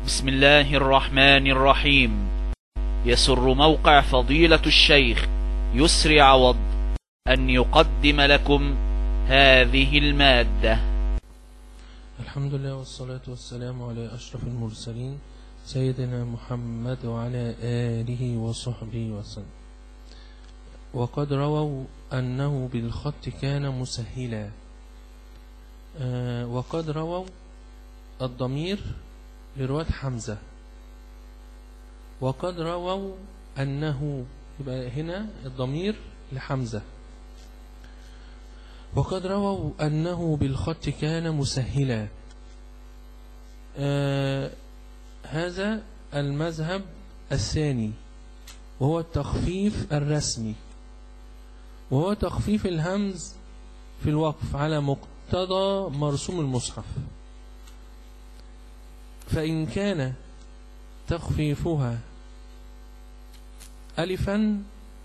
بسم الله الرحمن الرحيم يسر موقع فضيلة الشيخ يسري عوض أن يقدم لكم هذه المادة الحمد لله والصلاة والسلام على أشرف المرسلين سيدنا محمد وعلى آله وصحبه وسلم وقد رووا أنه بالخط كان مسهلا آه وقد رووا الضمير لرواة حمزة وقد رووا أنه يبقى هنا الضمير لحمزة وقد رووا أنه بالخط كان مسهلا آه هذا المذهب الثاني وهو التخفيف الرسمي وهو تخفيف الهمز في الوقف على مقتضى مرسوم المصحف فإن كان تخفيفها ألفا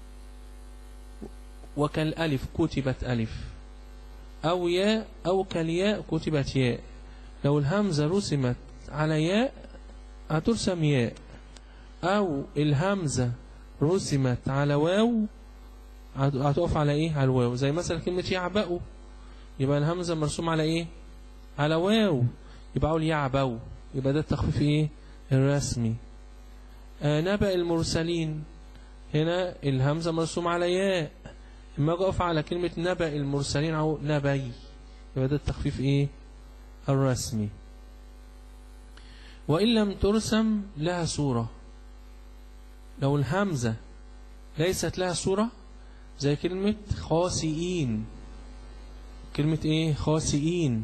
وكالألف كتبت ألف أو ياء أو كالياء كتبت ياء لو الهمزة رسمت على ياء هترسم ياء أو الهمزة رسمت على واو هتقف على إيه على الواو زي مثلا كلمة يعبأوا يبقى الهمزة مرسوم على إيه على واو يبقى أقول يعبأوا يبقى ده التخفيف إيه الرسمي آه نبأ المرسلين هنا الهمزة مرسوم على ياء اما اجي اقف على كلمة نبأ المرسلين او نبي يبقى ده التخفيف ايه الرسمي وإن لم ترسم لها صورة لو الهمزة ليست لها صورة زي كلمة خاسئين كلمة ايه خاسئين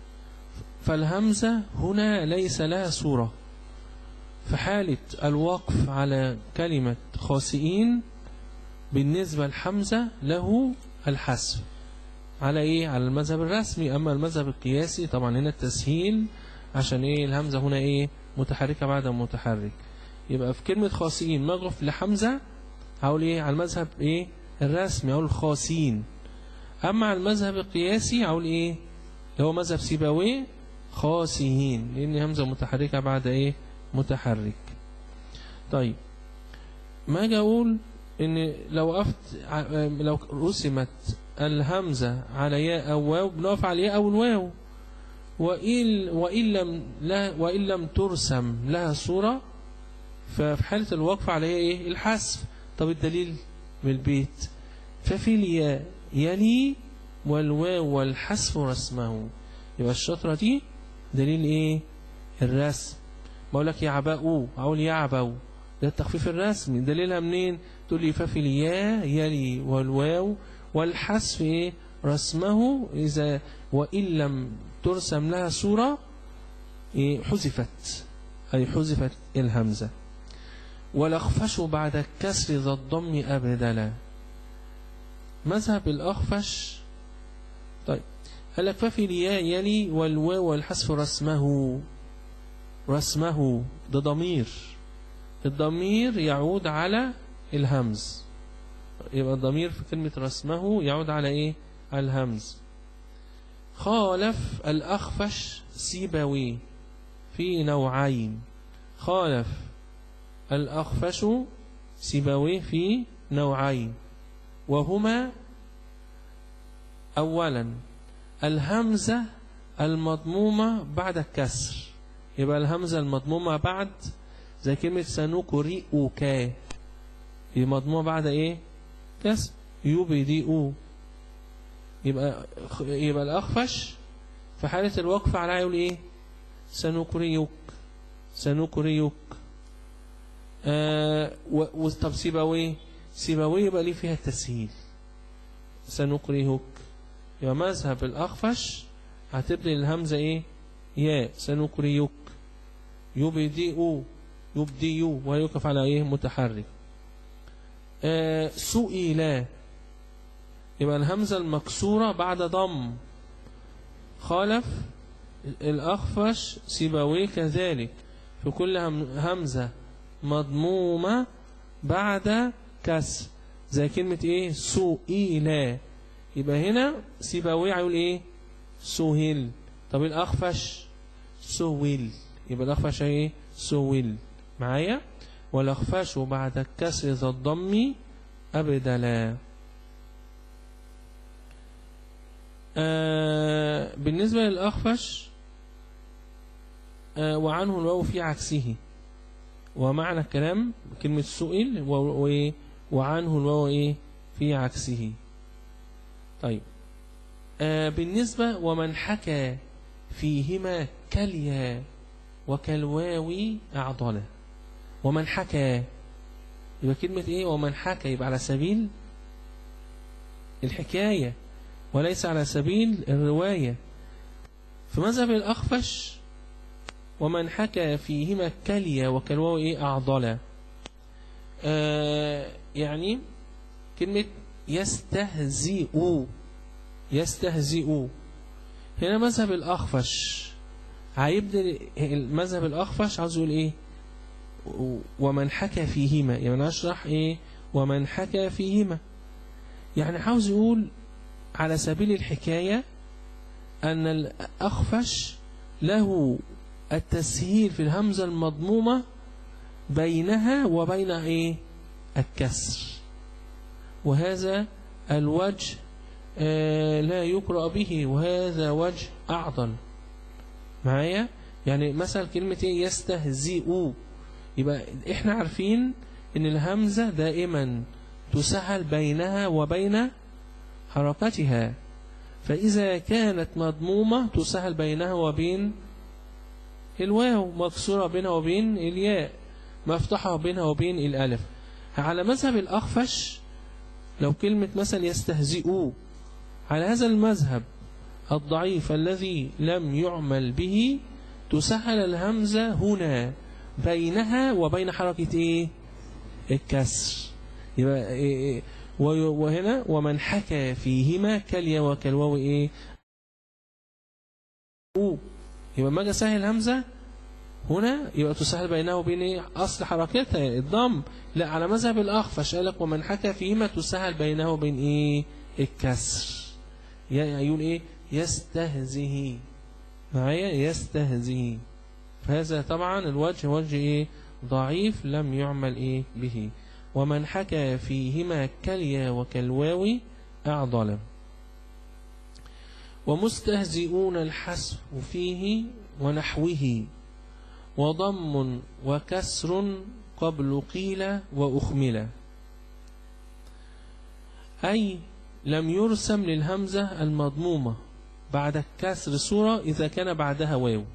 فالهمزة هنا ليس لها صورة في حالة الوقف على كلمة خاسئين بالنسبة لحمزة له الحذف على ايه على المذهب الرسمي اما المذهب القياسي طبعا هنا التسهيل عشان ايه الهمزة هنا ايه متحركة بعد متحرك يبقى في كلمة خاسئين مغرف لحمزة هقول ايه على المذهب ايه الرسمي هقول خاسين اما على المذهب القياسي هقول ايه اللي هو مذهب سيبويه خاسئين لان همزة متحركة بعد ايه متحرك طيب ما اجي اقول ان لو وقفت لو رسمت الهمزة على ياء او واو بنقف على ياء او الواو وإن, وإن, لم لا وإن لم ترسم لها صورة ففي حالة الوقف على ايه الحذف طب الدليل من البيت ففي الياء يلي والواو والحذف رسمه يبقى الشطرة دي دليل ايه الرسم بقول لك يعبأوا اقول يعبوا ده التخفيف الرسمي دليلها منين تقول لي ففي الياء يلي والواو والحذف ايه رسمه اذا وان لم ترسم لها صورة إيه حذفت اي حذفت الهمزة والاخفش بعد الكسر ذا الضم ابدلا مذهب الاخفش طيب قال لك ففي الياء يلي والواو والحذف رسمه رسمه ده ضمير الضمير يعود على الهمز يبقى الضمير في كلمة رسمه يعود على ايه على الهمز خالف الأخفش سيبوي في نوعين خالف الأخفش سيبوي في نوعين وهما أولا الهمزة المضمومة بعد الكسر يبقى الهمزة المضمومة بعد زي كلمة سنقرئك هي مضمومة بعد ايه كسر يبدئ يبقى يبقى الأخفش في حالة الوقف على يقول ايه سنقرئك سنقرئك آه طب سيبويه سيبويه يبقى ليه فيها التسهيل سنقرئك يبقى مذهب الأخفش هتبدأ الهمزة ايه يا سنقرئك يبدئ يبدئ ويقف على ايه متحرك آه سئل يبقى الهمزة المكسورة بعد ضم خالف الأخفش سيبويه كذلك في كل همزة مضمومة بعد كسر زي كلمة ايه سئل يبقى هنا سيبويه هيقول ايه سهل طب الأخفش سهل يبقى الأخفش ايه سول معايا والأخفش بعد الكسر ذا الضم أبدلا آه بالنسبة للأخفش آه وعنه الواو في عكسه ومعنى الكلام كلمة سئل و- و- وعنه الواو ايه في عكسه طيب آه بالنسبة ومن حكى فيهما كاليا وكالواو أعضلا ومن حكى يبقى كلمة ايه ومن حكى يبقى على سبيل الحكاية وليس على سبيل الرواية في مذهب الأخفش ومن حكى فيهما كاليا وكالواو ايه أعضلا آه يعني كلمة يستهزئ يستهزئ هنا مذهب الأخفش هيبدأ المذهب الأخفش عاوز يقول إيه ومن حكى فيهما يعني نشرح إيه ومن حكى فيهما يعني عاوز يقول على سبيل الحكاية أن الأخفش له التسهيل في الهمزة المضمومة بينها وبين إيه الكسر وهذا الوجه آه لا يقرأ به وهذا وجه أعضل معايا يعني مثلا كلمة إيه يستهزئ يبقى إحنا عارفين إن الهمزة دائما تسهل بينها وبين حركتها فإذا كانت مضمومة تسهل بينها وبين الواو مكسورة بينها وبين الياء مفتوحة بينها وبين الألف على مذهب الأخفش لو كلمة مثلا يستهزئوا على هذا المذهب الضعيف الذي لم يعمل به تسهل الهمزة هنا بينها وبين حركة ايه الكسر يبقى إيه إيه وهنا ومن حكى فيهما كاليا وكالواو ايه أو يبقى ما اجي سهل الهمزة هنا يبقى تسهل بينه وبين ايه اصل حركتها الضم لا على مذهب الاخفش قال لك ومن حكى فيهما تسهل بينه وبين ايه الكسر يعني يقول ايه يستهزه معايا يستهزه فهذا طبعا الوجه وجه ايه ضعيف لم يعمل ايه به ومن حكى فيهما كاليا وكالواو اعضل ومستهزئون الحسب فيه ونحوه وضم وكسر قبل قيل وأخمل أي لم يرسم للهمزة المضمومة بعد الكسر صورة إذا كان بعدها واو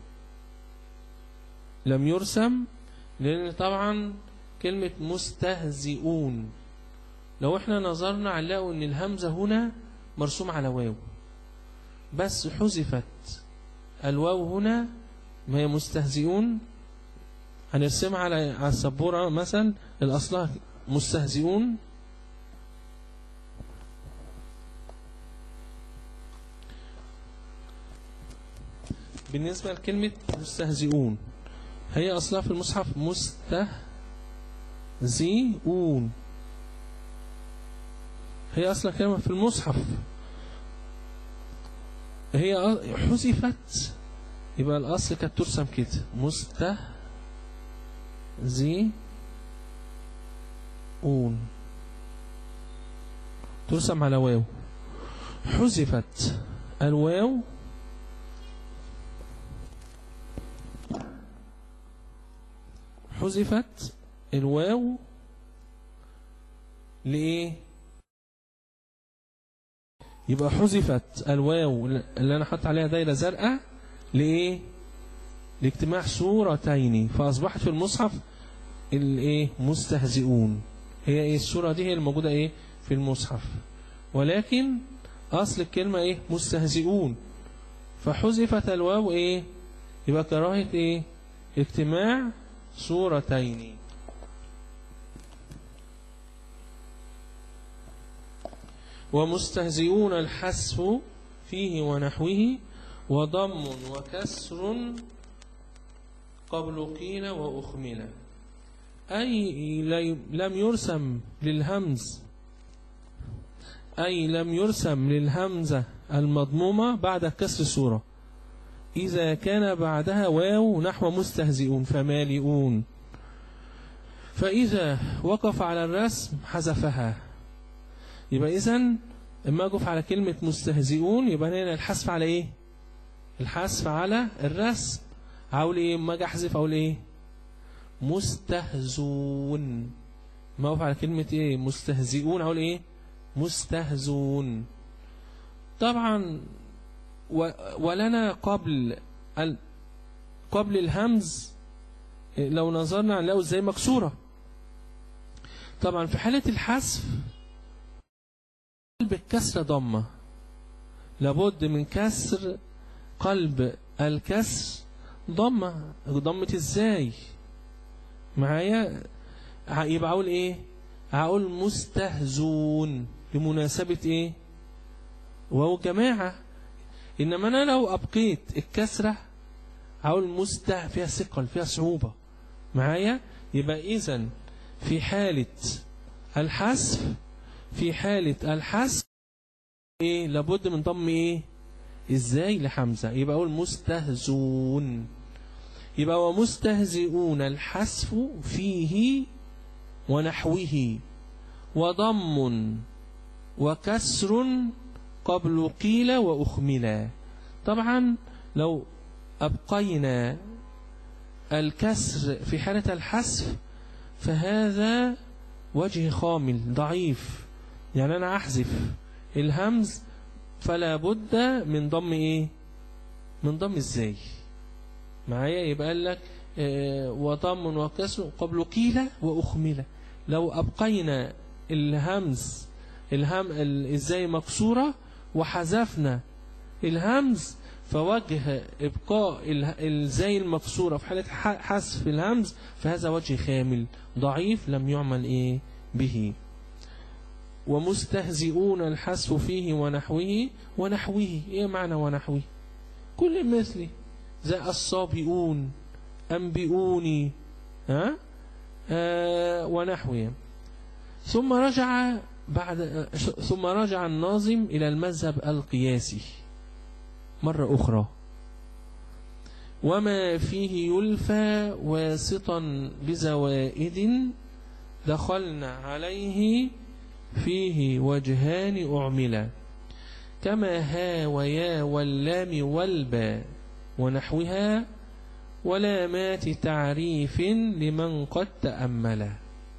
لم يرسم لأن طبعا كلمة مستهزئون لو احنا نظرنا هنلاقوا ان الهمزة هنا مرسوم على واو بس حذفت الواو هنا ما هي مستهزئون هنرسمها على على السبورة مثلا الأصلها مستهزئون بالنسبة لكلمة مستهزئون هي أصلها في المصحف مستهزئون هي أصل كلمة في المصحف هي حذفت يبقى الأصل كانت ترسم كده مستهزئون ترسم على واو حذفت الواو حذفت الواو لإيه يبقى حذفت الواو اللي أنا حط عليها دايرة زرقاء لإيه لاجتماع صورتين فأصبحت في المصحف الايه مستهزئون هي ايه الصورة دي هي الموجودة ايه في المصحف ولكن أصل الكلمة ايه مستهزئون فحذفت الواو ايه يبقى كراهة ايه اجتماع صورتين ومستهزئون الحذف فيه ونحوه وضم وكسر قبل قيل وأخمل أي لم يرسم للهمز أي لم يرسم للهمزة المضمومة بعد كسر السورة إذا كان بعدها واو نحو مستهزئون فمالئون فإذا وقف على الرسم حذفها يبقى إذن اما اقف على كلمة مستهزئون يبقى هنا الحذف على ايه الحذف على الرسم اقول ايه اما اجي احذف اقول ايه مستهزون ما اقف على كلمة ايه مستهزئون اقول ايه مستهزون طبعا و ولنا قبل ال قبل الهمز لو نظرنا هنلاقوا ازاي مكسورة طبعا في حالة الحذف قلب الكسر ضمة لابد من كسر قلب الكسر ضمة ضمة ازاي معايا يبقى اقول ايه هقول مستهزون بمناسبة ايه وهو جماعة انما انا لو ابقيت الكسرة هقول مسته فيها ثقل فيها صعوبة معايا يبقى اذا في حالة الحذف في حالة الحذف ايه لابد من ضم ايه ازاي لحمزة يبقى اقول مستهزون يبقى ومستهزئون الحذف فيه ونحوه وضم وكسر قبل قيل وأخملا طبعا لو أبقينا الكسر في حالة الحذف فهذا وجه خامل ضعيف يعني أنا أحذف الهمز فلا بد من ضم إيه من ضم إزاي معايا يبقى قال لك آه وضم وكسر قبل قيل وأخمل لو أبقينا الهمز الهم ازاي مكسورة وحذفنا الهمز فوجه إبقاء الزي المكسورة في حالة حذف الهمز فهذا وجه خامل ضعيف لم يعمل إيه به ومستهزئون الحذف فيه ونحوه ونحوه إيه معنى ونحوه كل مثلي زي الصابئون أنبئوني ها آه ونحوه ثم رجع بعد ثم رجع الناظم إلى المذهب القياسي مرة أخرى وما فيه يلفى واسطا بزوائد دخلنا عليه فيه وجهان أعملا كما ها ويا واللام والبا ونحوها ولامات تعريف لمن قد تأملا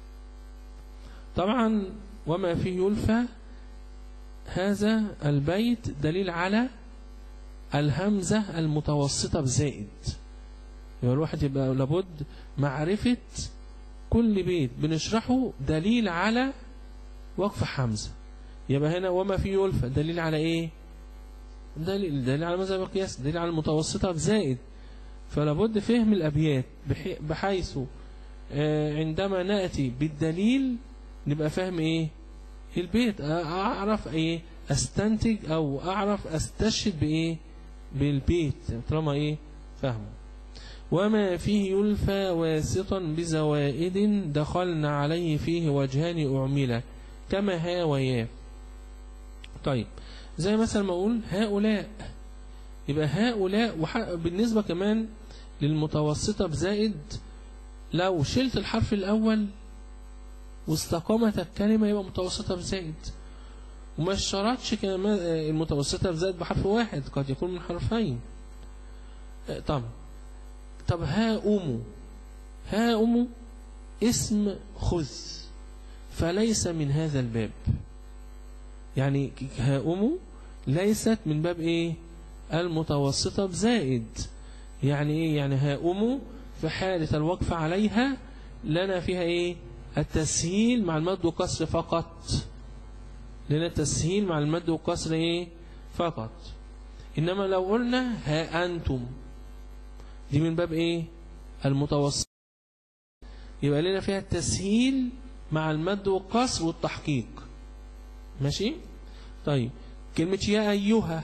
طبعا وما فيه يلفى هذا البيت دليل على الهمزة المتوسطة بزائد يبقى الواحد يبقى لابد معرفة كل بيت بنشرحه دليل على وقف حمزة يبقى هنا وما فيه يلفى دليل على ايه دليل, دليل على مذهب القياس دليل على المتوسطة بزائد فلابد فهم الأبيات بحيث عندما نأتي بالدليل نبقى فاهم ايه البيت اعرف ايه استنتج او اعرف استشهد بايه بالبيت طالما ايه فهمه وما فيه يلفى واسطا بزوائد دخلنا عليه فيه وجهان أعملة كما ها ويا طيب زي مثلا ما أقول هؤلاء يبقى هؤلاء وح... بالنسبة كمان للمتوسطة بزائد لو شلت الحرف الأول واستقامت الكلمة يبقى متوسطة بزائد وما اشترطش كمان المتوسطة بزائد بحرف واحد قد يكون من حرفين طب طب ها أم ها أم اسم خذ فليس من هذا الباب يعني ها أم ليست من باب ايه المتوسطة بزائد يعني ايه يعني ها أم في حالة الوقف عليها لنا فيها ايه التسهيل مع المد وكسر فقط لنا التسهيل مع المد وكسر ايه فقط انما لو قلنا ها انتم دي من باب ايه المتوسط يبقى لنا فيها التسهيل مع المد والقصر والتحقيق ماشي طيب كلمة يا أيها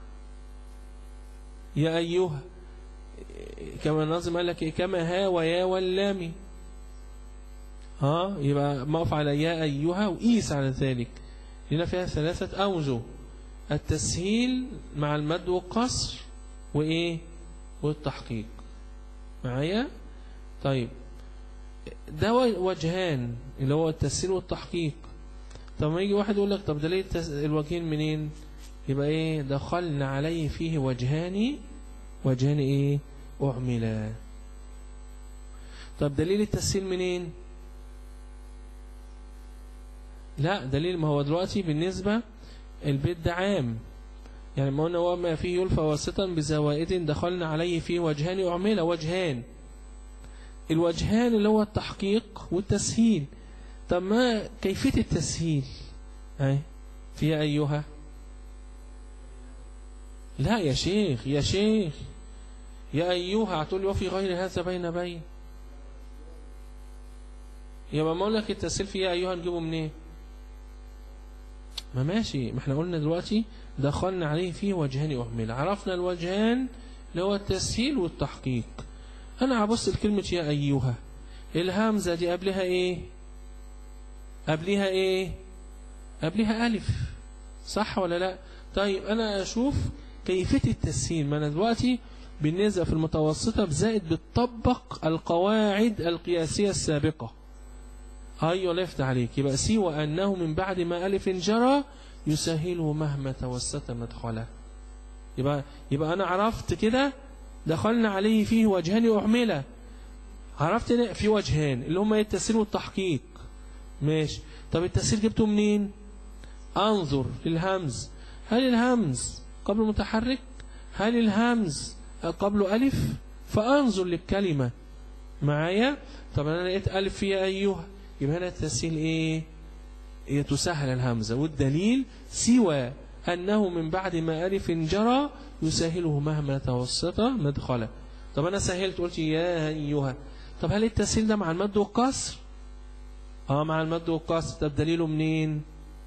يا أيها كما الناظم قال لك إيه كما ها ويا واللام ها يبقى موقف على يا أيها وقيس على ذلك لنا فيها ثلاثة أوجه التسهيل مع المد والقصر وإيه والتحقيق معايا طيب ده وجهان اللي هو التسهيل والتحقيق طب ما يجي واحد يقول لك طب ده ليه التس... الوجهين منين يبقى ايه دخلنا عليه فيه وجهان وجهان ايه اعملا طب دليل التسهيل منين لا دليل ما هو دلوقتي بالنسبة البيت ده عام يعني ما قلنا وما فيه يلفى واسطا بزوائد دخلنا عليه فيه وجهان أعمل وجهان الوجهان اللي هو التحقيق والتسهيل طب ما كيفية التسهيل اهي فيها أيها لا يا شيخ يا شيخ يا أيها هتقول لي وفي غير هذا بين بين يبقى ما اقول لك التسهيل فيها أيها نجيبه منين ما ماشي ما احنا قلنا دلوقتي دخلنا عليه فيه وجهان أهمل عرفنا الوجهان اللي هو التسهيل والتحقيق أنا هبص لكلمة يا أيها الهمزة دي قبلها إيه قبلها إيه قبلها ألف صح ولا لا طيب أنا أشوف كيفية التسهيل ما أنا دلوقتي بالنسبة في المتوسطة بزائد بتطبق القواعد القياسية السابقة أيوة لفت عليك يبقى سوى أنه من بعد ما ألف جرى يسهله مهما توسط مدخله يبقى, يبقى أنا عرفت كده دخلنا عليه فيه وجهان أعملة عرفت في وجهان اللي هما التسهيل والتحقيق ماشي طب التسهيل جبته منين أنظر للهمز هل الهمز قبل متحرك هل الهمز قبل ألف فأنظر للكلمة معايا طب أنا لقيت ألف فيها أيها يبقى هنا التسهيل إيه هي تسهل الهمزة والدليل سوى أنه من بعد ما ألف جرى يسهله مهما توسط مدخله طب أنا سهلت قلت يا أيها طب هل التسهيل ده مع المد والقصر اه مع المد والقصر طب دليله منين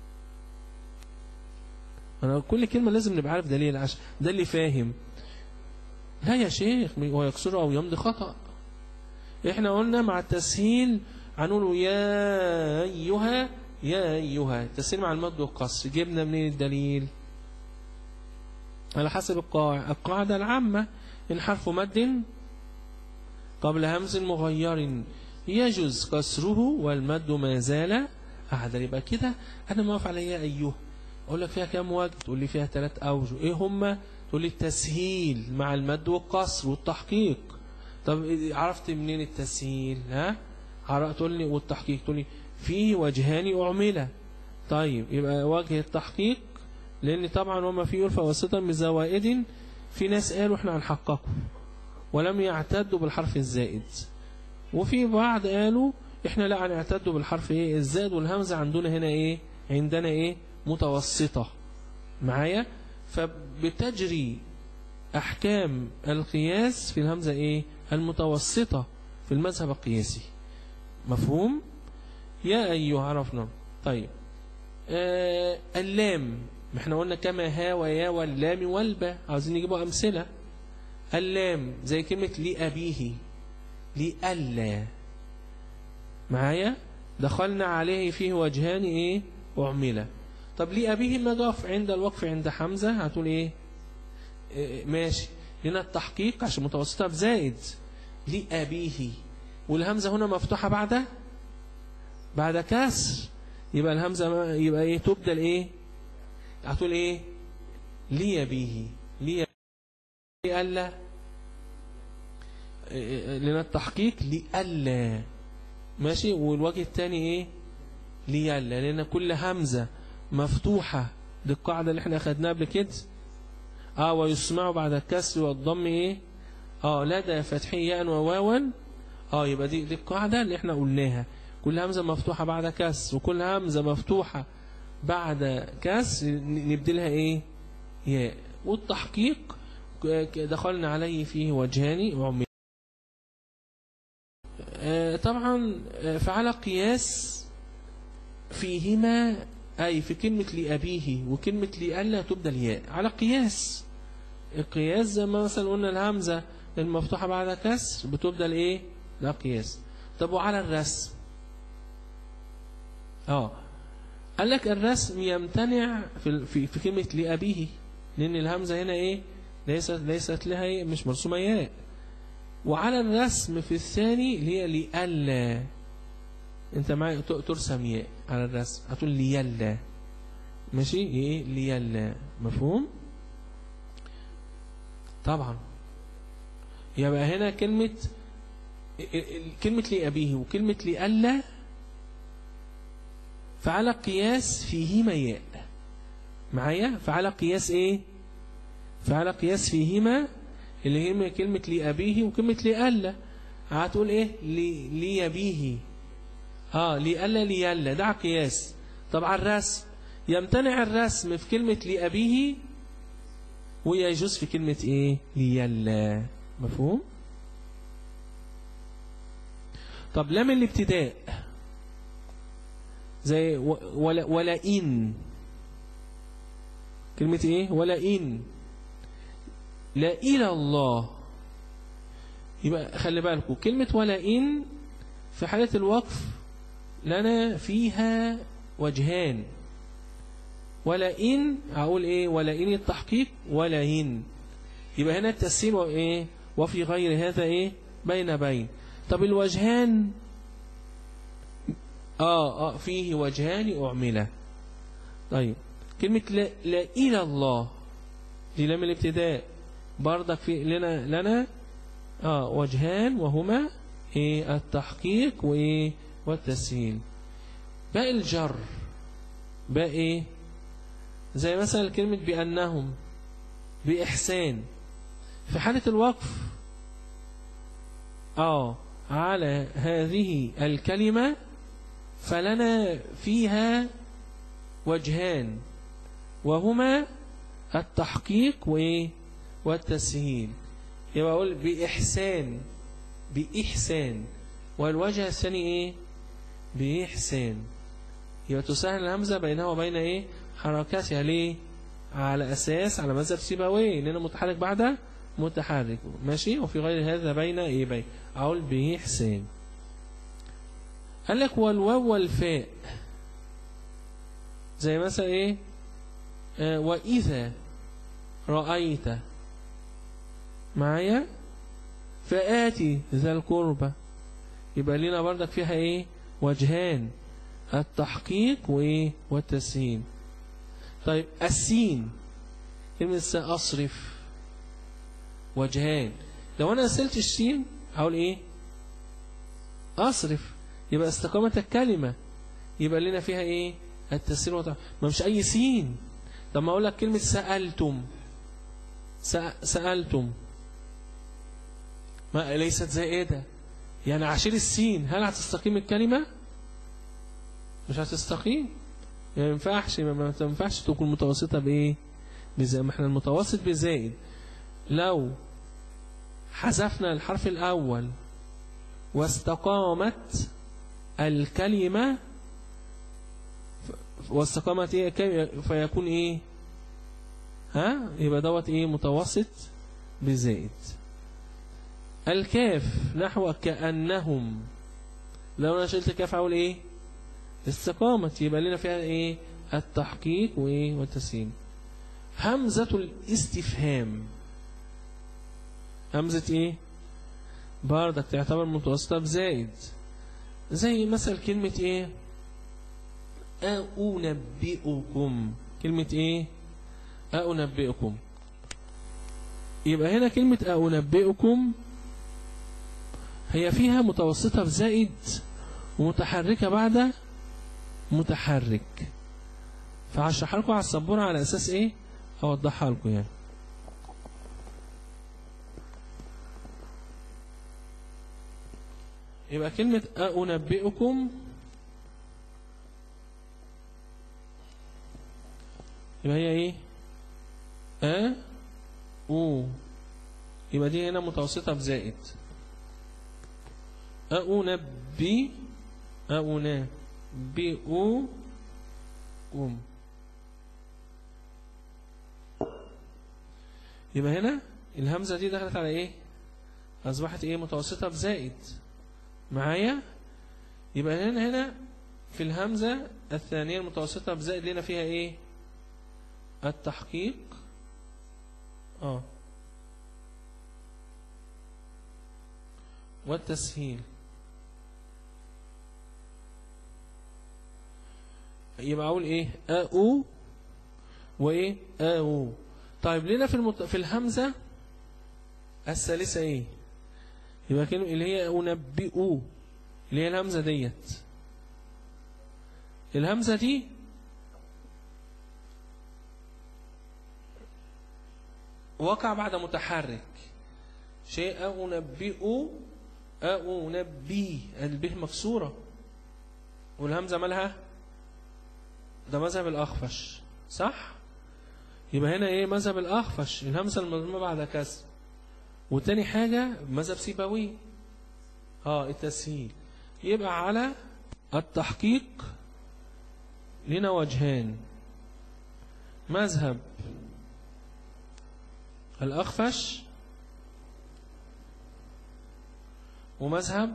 أنا كل كلمة لازم نبقى عارف دليل عشان ده اللي فاهم لا يا شيخ ويكسر أو يمضي خطأ احنا قلنا مع التسهيل هنقول يا أيها يا أيها التسهيل مع المد والقصر جبنا منين الدليل على حسب القاعدة القاعدة العامة إن حرف مد قبل همز مغير يجوز كسره والمد ما زال أحدا يبقى كده أنا موافق على يا أيها أقول لك فيها كام وجه تقول لي فيها ثلاث أوجه إيه هما تقول لي التسهيل مع المد والقصر والتحقيق طب عرفت منين التسهيل ها عرفت تقول لي والتحقيق تقول لي فيه وجهان أعملة طيب يبقى وجه التحقيق لأن طبعا وما فيه يلفى وسطا بزوائد في ناس قالوا احنا هنحققه ولم يعتدوا بالحرف الزائد وفي بعض قالوا احنا لا هنعتدوا بالحرف ايه الزائد والهمزة عندنا هنا ايه عندنا ايه متوسطة معايا فبتجري احكام القياس في الهمزة ايه المتوسطة في المذهب القياسي مفهوم يا أيها عرفنا طيب آه اللام ما احنا قلنا كما ها ويا واللام والبا عاوزين نجيبوا أمثلة اللام زي كلمة لأبيه لألا معايا دخلنا عليه فيه وجهان ايه أعملة طب لأبيه ما ضاف عند الوقف عند حمزة هتقول ايه اه ماشي لنا التحقيق عشان متوسطها بزائد لأبيه والهمزة هنا مفتوحة بعد بعد كسر يبقى الهمزة يبقى ايه تبدل ايه هتقول ايه ليبيه لي لألا لنا التحقيق لألا ماشي والوجه الثاني ايه ليلا لان كل همزة مفتوحة دي القاعدة اللي احنا اخدناها قبل كده اه ويسمع بعد الكسر والضم ايه اه لا ده فتحيا وواوا اه يبقى دي دي القاعدة اللي احنا قلناها كل همزة مفتوحة بعد كسر وكل همزة مفتوحة بعد كسر نبدلها ايه ياء والتحقيق دخلنا عليه فيه وجهان وعمي آه طبعا فعلى قياس فيهما أي في كلمة لأبيه وكلمة لألا تبدل ياء على قياس القياس زي ما مثلا قلنا الهمزة المفتوحة بعد كسر بتبدل ايه لا قياس طب وعلى الرسم اه قال لك الرسم يمتنع في في, في كلمة لأبيه لأن الهمزة هنا ايه ليست ليست لها إيه؟ مش مرسومة ياء وعلى الرسم في الثاني اللي هي لألا انت معايا ت- ترسم ياء على الرسم هتقول ليلا ماشي ايه ليلا مفهوم طبعا يبقى هنا كلمة ال- ال- كلمة لأبيه وكلمة لألا فعلى قياس فيهما ياء معايا فعلى قياس ايه فعلى قياس فيهما اللي هي كلمة لأبيه وكلمة لألا هتقول ايه لي ليبيه اه لألا ليلا ده على قياس طب على الرسم يمتنع الرسم في كلمة لأبيه ويجوز في كلمة ايه ليلا مفهوم طب لام الابتداء زي و- ولا ولا إن كلمة ايه ولا إن لا إلى الله يبقى خلي بالكم كلمة ولا إن في حالة الوقف لنا فيها وجهان ولا إن أقول إيه ولا إن التحقيق ولا إن يبقى هنا التسهيل وإيه وفي غير هذا إيه بين بين طب الوجهان آه, آه فيه وجهان أعملة طيب كلمة لا, لا إلى الله دي لام الابتداء برضك في لنا لنا آه وجهان وهما إيه التحقيق وإيه والتسهيل باقي الجر باقي إيه زي مثلا كلمة بأنهم بإحسان في حالة الوقف آه على هذه الكلمة فلنا فيها وجهان وهما التحقيق وإيه والتسهيل يبقى أقول بإحسان بإحسان والوجه الثاني إيه بإحسان يبقى تسهل الهمزة بينها وبين إيه حركاتها ليه على أساس على مذهب سيبويه لأنه متحرك بعد متحرك ماشي وفي غير هذا بين إيه بين أقول بإحسان قال لك والواو والفاء زي مثلا إيه آه وإذا رأيت معايا فآتي ذا القربة يبقى لنا بردك فيها ايه وجهان التحقيق وايه والتسهيل طيب السين كلمة سأصرف وجهان لو انا أسلت السين هقول ايه أصرف يبقى استقامة الكلمة يبقى لنا فيها ايه التسهيل والتحقيق ما مش اي سين طب ما اقول لك كلمة سألتم سألتم ما ليست زائدة يعني عشير السين هل هتستقيم الكلمة مش هتستقيم يعني ما ينفعش ما تنفعش تكون متوسطة بإيه بزائد ما احنا المتوسط بزائد لو حذفنا الحرف الأول واستقامت الكلمة واستقامت ايه فيكون ايه ها يبقى دوت ايه متوسط بزائد الكاف نحو كأنهم لو انا شلت الكاف اقول ايه استقامت يبقى لنا فيها ايه التحقيق وايه والتسهيل همزة الاستفهام همزة ايه بردك تعتبر متوسطة بزائد زي مثل كلمة ايه أنبئكم كلمة ايه أنبئكم يبقى هنا كلمة أنبئكم هي فيها متوسطة بزائد ومتحركة بعد متحرك فهشرح لكم على السبورة على أساس إيه أوضحها لكم يعني يبقى كلمة أنبئكم يبقى هي إيه أ أو يبقى دي هنا متوسطة بزائد أنبي أنبئكم يبقى هنا الهمزة دي دخلت على ايه أصبحت ايه متوسطة بزائد معايا يبقى هنا هنا في الهمزة الثانية المتوسطة بزائد لنا فيها ايه التحقيق اه والتسهيل يبقى اقول ايه أو وايه أو طيب لنا في المت... في الهمزة الثالثة ايه يبقى كلمة اللي هي أنبئوا اللي هي الهمزة ديت الهمزة دي وقع بعد متحرك شيء أنبئ أنبي البه مكسورة والهمزة مالها ده مذهب الأخفش صح يبقى هنا ايه مذهب الأخفش الهمزة المضمومة بعد كسر وتاني حاجة مذهب سيبوي اه التسهيل يبقى على التحقيق لنا وجهان مذهب الأخفش ومذهب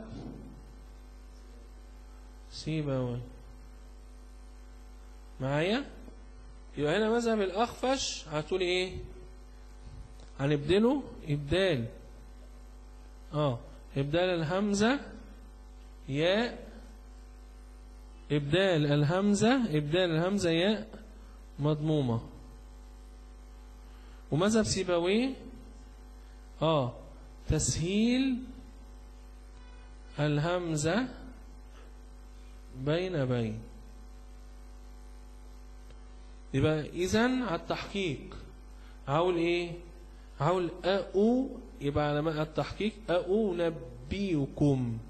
سيبوي معايا يبقى هنا مذهب الأخفش هتقولي ايه هنبدله إبدال اه إبدال الهمزة ياء إبدال الهمزة إبدال الهمزة ياء مضمومة ومذهب سيبويه اه تسهيل الهمزة بين بين يبقى إذن على التحقيق هقول إيه هقول أو يبقى على التحقيق أو نبيكم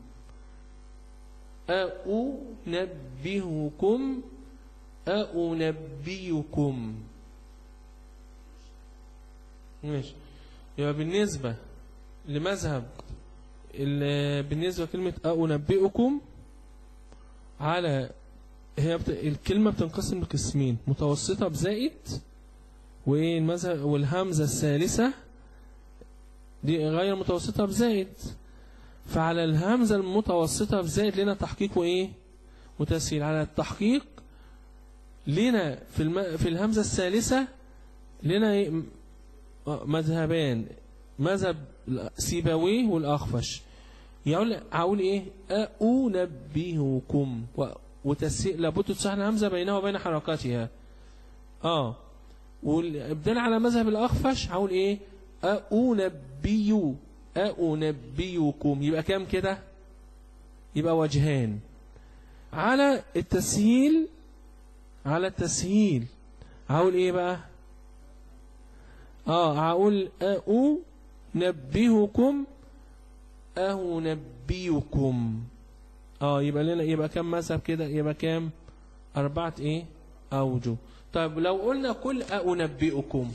أو نبيكم أو نبيكم ماشي يبقى بالنسبة لمذهب ال- بالنسبة لكلمة أنبئكم على هي بت... الكلمة بتنقسم لقسمين متوسطة بزائد وإيه المذهب والهمزة الثالثة دي غير متوسطة بزائد فعلى الهمزة المتوسطة بزائد لنا تحقيق وإيه وتسهيل على التحقيق لنا في الم... في الهمزة الثالثة لنا إيه؟ م- آه، مذهبان مذهب سيبويه والأخفش يقول أقول إيه أنبهكم و... وتسهيل لابد تصحن الهمزة بينها وبين حركاتها آه والإبدال على مذهب الأخفش هقول إيه أنبي أنبيكم يبقى كام كده يبقى وجهان على التسهيل على التسهيل هقول إيه بقى آه هقول أنبهكم أنبيكم اه يبقى لنا يبقى كام مذهب كده يبقى كام أربعة إيه أوجه طيب لو قلنا كل أنبئكم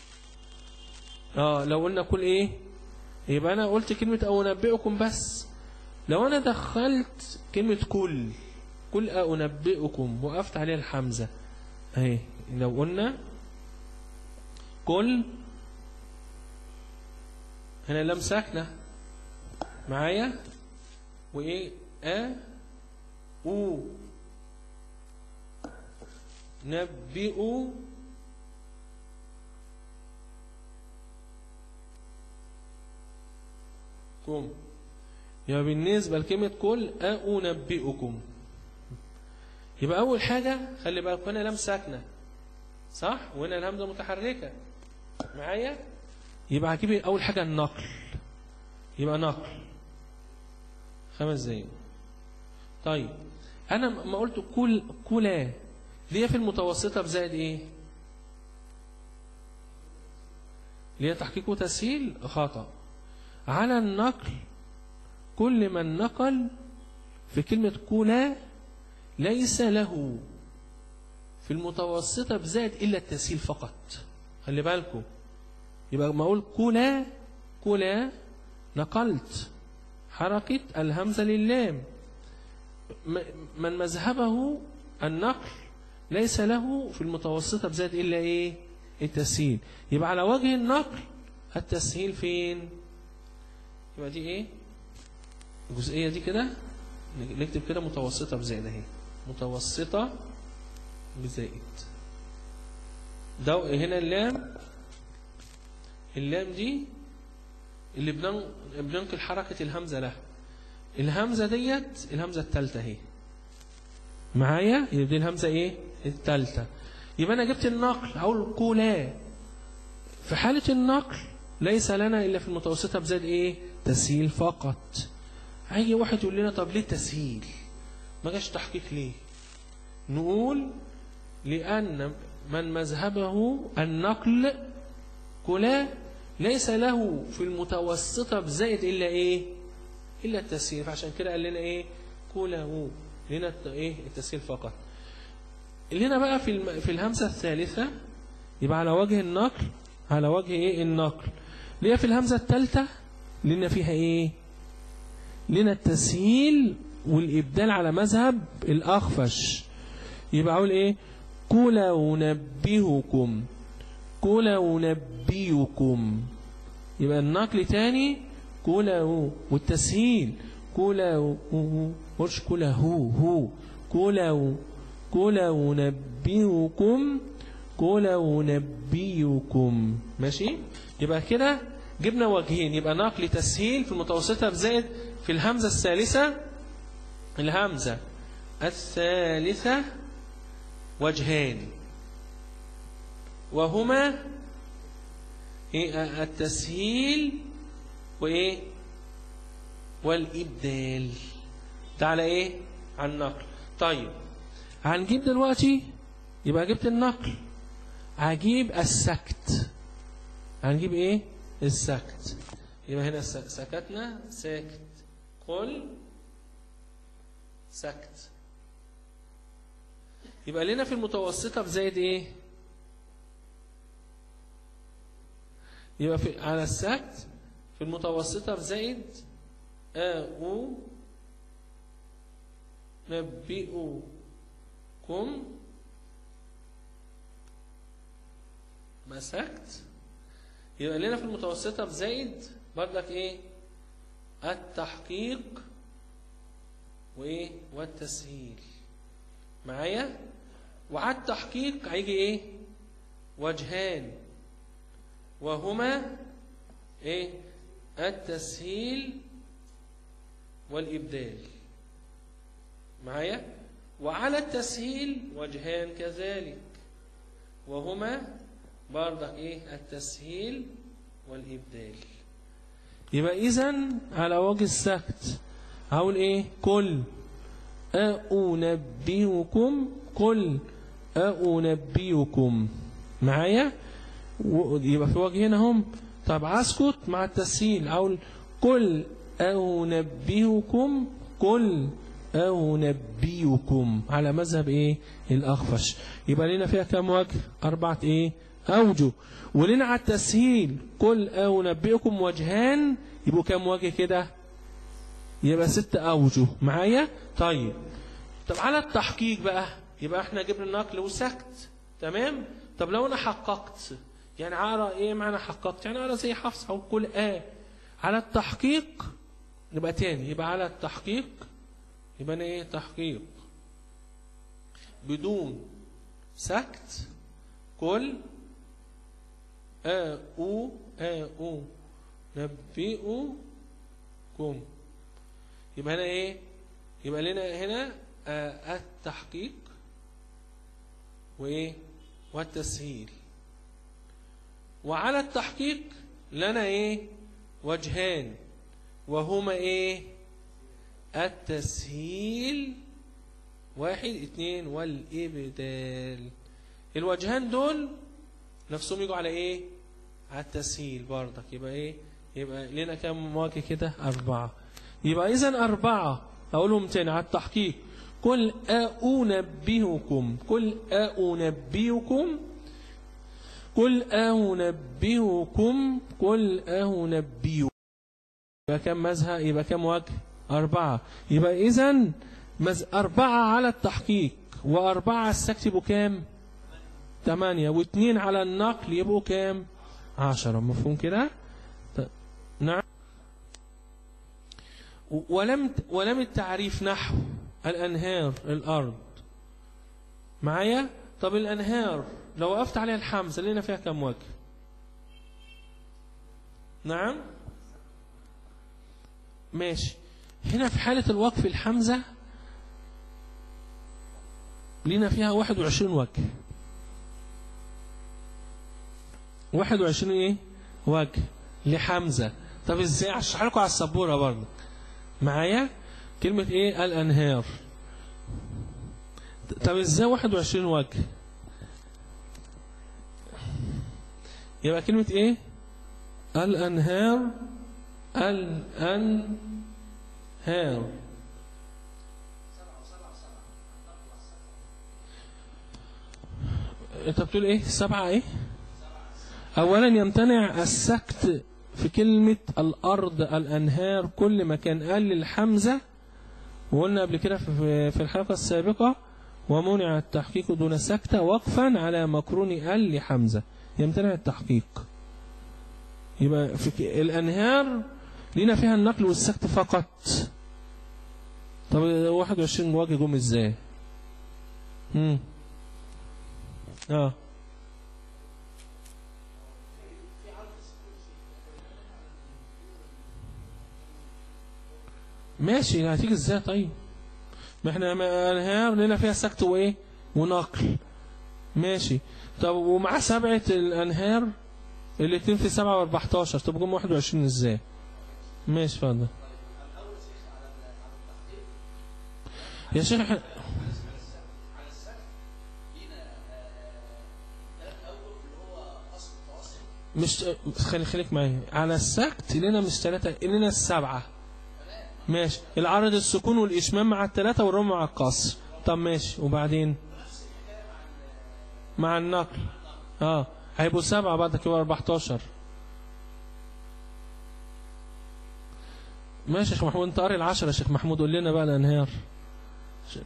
اه لو قلنا كل إيه يبقى أنا قلت كلمة أنبئكم بس لو أنا دخلت كلمة كل كل أنبئكم وقفت عليها الحمزة اهي لو قلنا كل هنا لم ساكنة معايا وإيه أ أو نبئوا كم يبقى بالنسبة لكلمة كل أنبئكم يبقى أول حاجة خلي بالك هنا لم ساكنة صح وهنا الهمزة متحركة معايا يبقى هجيب أول حاجة النقل يبقى نقل خمس دقايق طيب أنا ما قلت كل كلا ليه في المتوسطة بزائد إيه ليه تحقيق وتسهيل خطأ على النقل كل من نقل في كلمة كلا ليس له في المتوسطة بزائد إلا التسهيل فقط خلي بالكم يبقى ما أقول كلا كلا نقلت حركة الهمزة للام م- من مذهبه النقل ليس له في المتوسطة بزائد إلا إيه التسهيل يبقى على وجه النقل التسهيل فين يبقى دي إيه الجزئية دي كده نكتب كده متوسطة بزائد اهي متوسطة بزائد ده هنا اللام اللام دي اللي بنن- بننقل حركة الهمزة لها الهمزة ديت الهمزة التالتة اهي معايا يبقى دي الهمزة ايه التالتة يبقى انا جبت النقل اقول قولا في حالة النقل ليس لنا الا في المتوسطة بزاد ايه تسهيل فقط هيجي واحد يقول لنا طب ليه تسهيل ما جاش تحقيق ليه نقول لأن من مذهبه النقل كلا ليس له في المتوسطة بزائد إلا إيه إلا التسهيل فعشان كده قال لنا إيه كله لنا الت- إيه التسهيل فقط لنا بقى في الم... في الهمزة الثالثة يبقى على وجه النقل على وجه إيه النقل ليه في الهمزة الثالثة لنا فيها إيه لنا التسهيل والإبدال على مذهب الأخفش يبقى أقول إيه قل أنبهكم قل أنبئكم يبقى النقل تاني قل هو والتسهيل قل هو مش قل هو هو قل هو قل أنبئكم قل أنبئكم ماشي يبقى كده جبنا وجهين يبقى نقل تسهيل في المتوسطة بزائد في الهمزة الثالثة الهمزة الثالثة وجهان وهما إيه التسهيل وإيه والإبدال ده على إيه على النقل طيب هنجيب دلوقتي يبقى جبت النقل هجيب السكت هنجيب إيه السكت يبقى هنا س- سكتنا ساكت قل سكت يبقى لنا في المتوسطة بزايد ايه يبقى في على السكت في المتوسطة بزايد آ أو نبئكم مسكت يبقى لنا في المتوسطة بزايد برضك ايه التحقيق وايه والتسهيل معايا وعلى التحقيق هيجي ايه وجهان وهما ايه التسهيل والإبدال معايا وعلى التسهيل وجهان كذلك وهما برضك ايه التسهيل والإبدال يبقى إذن على وجه السكت هقول ايه كل أنبئكم قل أنبئكم معايا و- يبقى في وجهنا هم طب اسكت مع التسهيل اقول قل أنبئكم قل أنبئكم على مذهب ايه الأخفش يبقى لنا فيها كم وجه أربعة ايه أوجه ولنا على التسهيل قل أنبئكم وجهان يبقوا كم وجه كده يبقى ست أوجه معايا طيب طب على التحقيق بقى يبقى احنا جبنا النقل وسكت تمام طب لو انا حققت يعني على ايه معنى حققت يعني على زي حفص او قل اه على التحقيق يبقى تاني يبقى على التحقيق يبقى انا ايه تحقيق بدون سكت قل آ أو آ أو نبئكم يبقى هنا ايه يبقى لنا هنا آه التحقيق وايه والتسهيل وعلى التحقيق لنا ايه وجهان وهما ايه التسهيل واحد اتنين والإبدال الوجهان دول نفسهم يجوا على ايه على التسهيل برضك يبقى ايه يبقى لنا كم واجه كده أربعة يبقى إذا أربعة أقولهم تاني على التحقيق قل أنبئكم قل أنبئكم قل أنبئكم قل أنبئكم يبقى كم مذهب يبقى كم وجه أربعة يبقى إذا مز... أربعة على التحقيق وأربعة على السكت يبقوا كام ثمانية واثنين على النقل يبقوا كام عشرة مفهوم كده ط- نعم و- ولم ولم التعريف نحو الأنهار الأرض معايا طب الأنهار لو وقفت عليها الحمزة لنا فيها كم وجه ماشي هنا في حالة الوقف الحمزة لينا فيها 21 وجه 21 ايه وجه لحمزة طب ازاي اشرح لكم على السبورة برضه معايا كلمة ايه الانهار طب ازاي 21 وجه يبقى كلمة ايه الانهار الانهار انت بتقول ايه سبعة ايه اولا يمتنع السكت في كلمة الارض الانهار كل ما كان قال الحمزة وقلنا قبل كده في في الحلقة السابقة ومنع التحقيق دون سكتة وقفا على مكرون ال لحمزة يمتنع التحقيق يبقى في ك- الانهار لينا فيها النقل والسكت فقط طب 21 وجه جم ازاي امم اه ماشي هتيجي ازاي طيب ما احنا ما- انهار لنا فيها سكت وايه ونقل ماشي طب ومع سبعة الانهار الاتنين في سبعة واربعتاشر طب جم واحد وعشرين ازاي ماشي اتفضل يا شيخ إحنا- مش خلي خليك معايا على السكت لنا مش ثلاثة لنا السبعة ماشي العرض السكون والإشمام مع الثلاثة والرمى مع القصر طب ماشي وبعدين مع النقل اه هيبقوا سبعة بعد كده 14 ماشي يا شيخ محمود انت قاري العشرة يا شيخ محمود قول لنا بقى الانهار ش-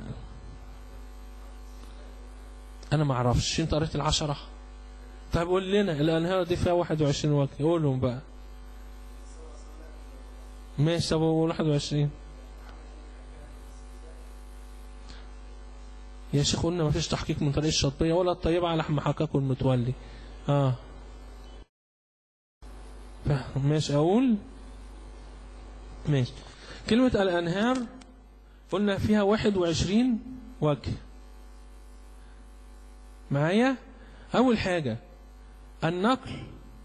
انا ما اعرفش انت قريت العشرة طيب قول لنا الانهار دي فيها 21 وقت قولهم بقى ماشي طب قول 21 يا شيخ قلنا ما فيش تحقيق من طريق الشطبية ولا الطيبة على محققه المتولي اه ف- ماشي اقول ماشي كلمة الانهار قلنا فيها 21 وجه معايا اول حاجة النقل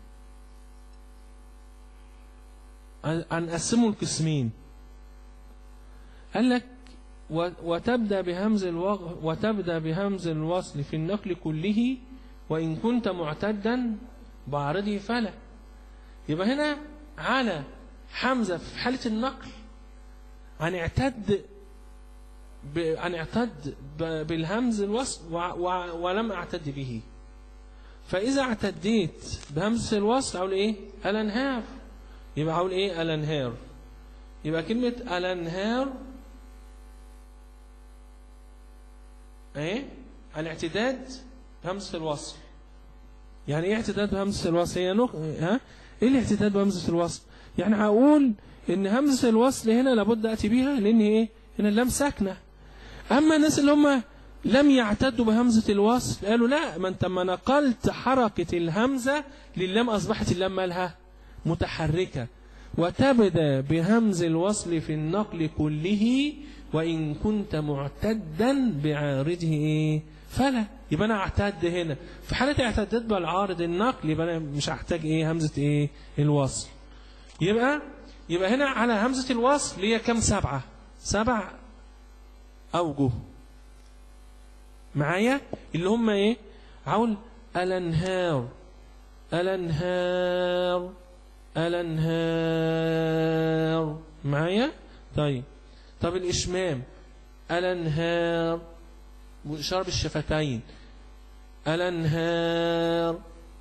هنقسمه لقسمين قال لك و- وتبدأ بهمز الوغ وتبدأ بهمز الوصل في النقل كله وإن كنت معتدا بعرضه فلا يبقى هنا على حمزة في حالة النقل هنعتد ب... هنعتد ب... بالهمز الوصل و... و... ولم أعتد به فإذا اعتديت بهمزة الوصل أقول إيه الأنهار يبقى أقول إيه الأنهار يبقى كلمة الأنهار ايه الاعتداد بهمزة الوصل يعني ايه اعتداد بهمزة الوصل هي نق... ها ايه الاعتداد بهمزة الوصل يعني هقول ان همزة الوصل هنا لابد اتي بيها لان ايه هنا اللام ساكنة اما الناس اللي هم لم يعتدوا بهمزة الوصل قالوا لا ما انت ما نقلت حركة الهمزة للام اصبحت اللام مالها متحركة وتبدأ بهمز الوصل في النقل كله وإن كنت معتدا بعارضه إيه فلا يبقى أنا أعتد هنا في حالة اعتدت بالعارض النقل يبقى أنا مش هحتاج إيه همزة إيه الوصل يبقى يبقى هنا على همزة الوصل هي كم سبعة سبع أوجه معايا اللي هم إيه عول الأنهار الأنهار الأنهار معايا طيب طب الإشمام الأنهار وشرب الشفتين الأنهار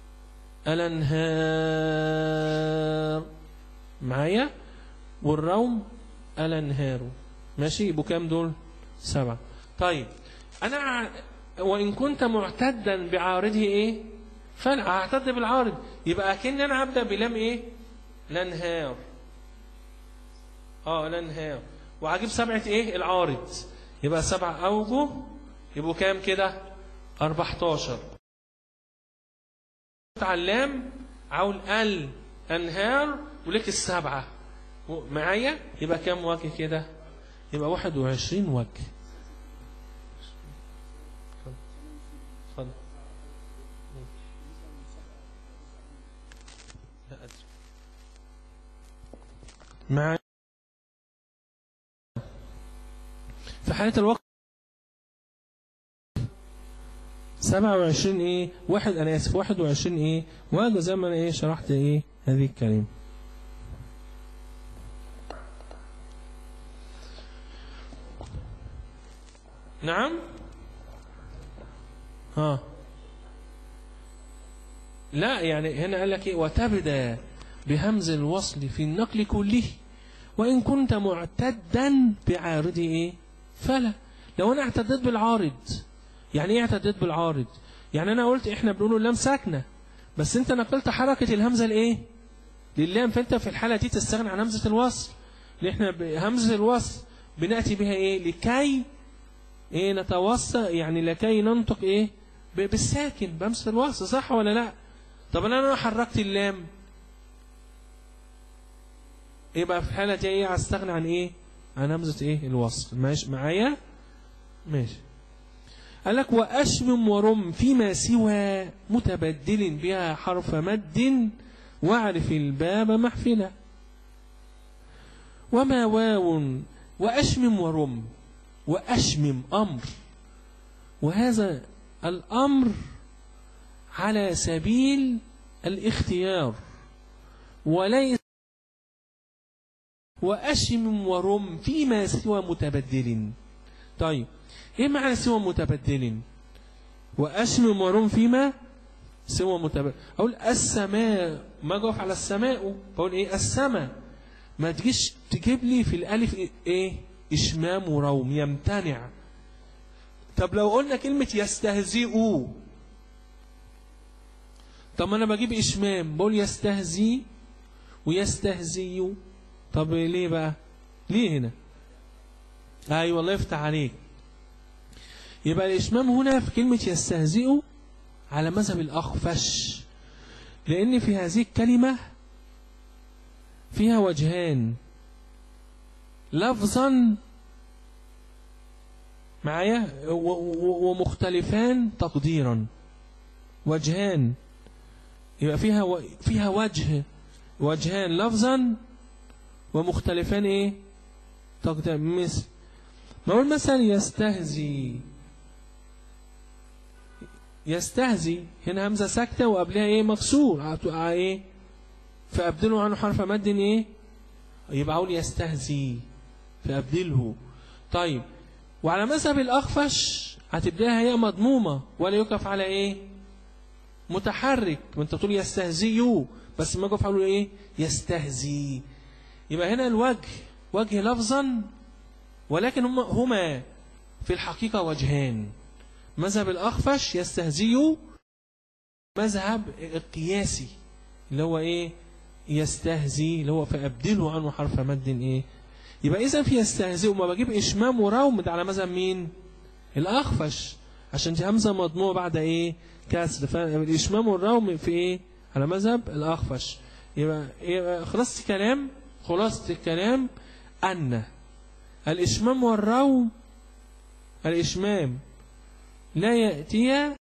الأنهار معايا والروم الأنهار ماشي يبقوا كام دول سبعة طيب أنا ع- وإن كنت معتدا بعارضه إيه فلا هعتد بالعارض يبقى أكن أنا أبدأ بلام إيه الأنهار اه الانهار وهجيب سبعة ايه العارض يبقى سبع اوجه يبقوا كام كده 14 علام عول ال انهار ولك السبعة معايا يبقى كام وجه كده يبقى 21 وجه اتفضل لا أدري مع في حالة الوقت 27 ايه واحد انا اسف 21 ايه وهذا زي ما انا ايه شرحت ايه هذه الكلمة نعم ها لا يعني هنا قال لك ايه وتبدا بهمز الوصل في النقل كله وان كنت معتدا بعارض ايه فلا لو انا اعتديت بالعارض يعني ايه اعتديت بالعارض يعني انا قلت احنا بنقول اللام ساكنه بس انت نقلت حركه الهمزه لايه للام فانت في الحاله دي تستغنى عن همزه الوصل اللي احنا بهمزه الوصل بناتي بها ايه لكي ايه نتوصل يعني لكي ننطق ايه ب- بالساكن بهمزه الوصل صح ولا لا طب انا لو حركت اللام يبقى في الحاله دي ايه هستغنى عن ايه عن همزه ايه الوصل ماشي معايا ماشي قال لك وأشمم ورم فيما سوى متبدل بها حرف مد واعرف الباب محفلا وما واو وأشمم ورم وأشمم أمر وهذا الأمر على سبيل الاختيار وليس وأشمم ورم فيما سوى متبدل طيب ايه معنى سوى متبدل واشمم ورم فيما سوى متبدل اقول السماء ما اقف على السماء بقول ايه السماء ما تجيش تجيب لي في الالف ايه, إيه؟ اشمام وروم يمتنع طب لو قلنا كلمة يستهزئوا طب ما انا بجيب اشمام بقول يستهزي ويستهزي طب ليه بقى ليه هنا ايوه الله يفتح عليك يبقى الإشمام هنا في كلمة يستهزئ على مذهب الأخفش لأن في هذه الكلمة فيها وجهان لفظا معايا و- و- ومختلفان تقديرا وجهان يبقى فيها و... فيها وجه وجهان لفظا ومختلفان ايه تقديرا مثل ما اقول مثلا يستهزي يستهزي هنا همزة ساكتة وقبلها ايه مكسور عط- ع- ايه فأبدله عنه حرف مد ايه يبقى اقول يستهزي فأبدله طيب وعلى مذهب الأخفش هتبدأها هي مضمومة ولا يقف على ايه متحرك ما انت تقول يستهزي بس ما يقف على ايه يستهزي يبقى هنا الوجه وجه لفظا ولكن هما, هما في الحقيقة وجهان مذهب الأخفش يستهزي مذهب القياسي اللي هو إيه يستهزي اللي هو فأبدله عنه حرف مد إيه يبقى إذا في يستهزي وما بجيب إشمام وروم ده على مذهب مين الأخفش عشان دي همزة مضمومة بعد إيه كسر فالإشمام والروم في إيه على مذهب الأخفش يبقى, يبقى خلاصة الكلام خلاصة الكلام أن الإشمام والروم الإشمام لا يأتي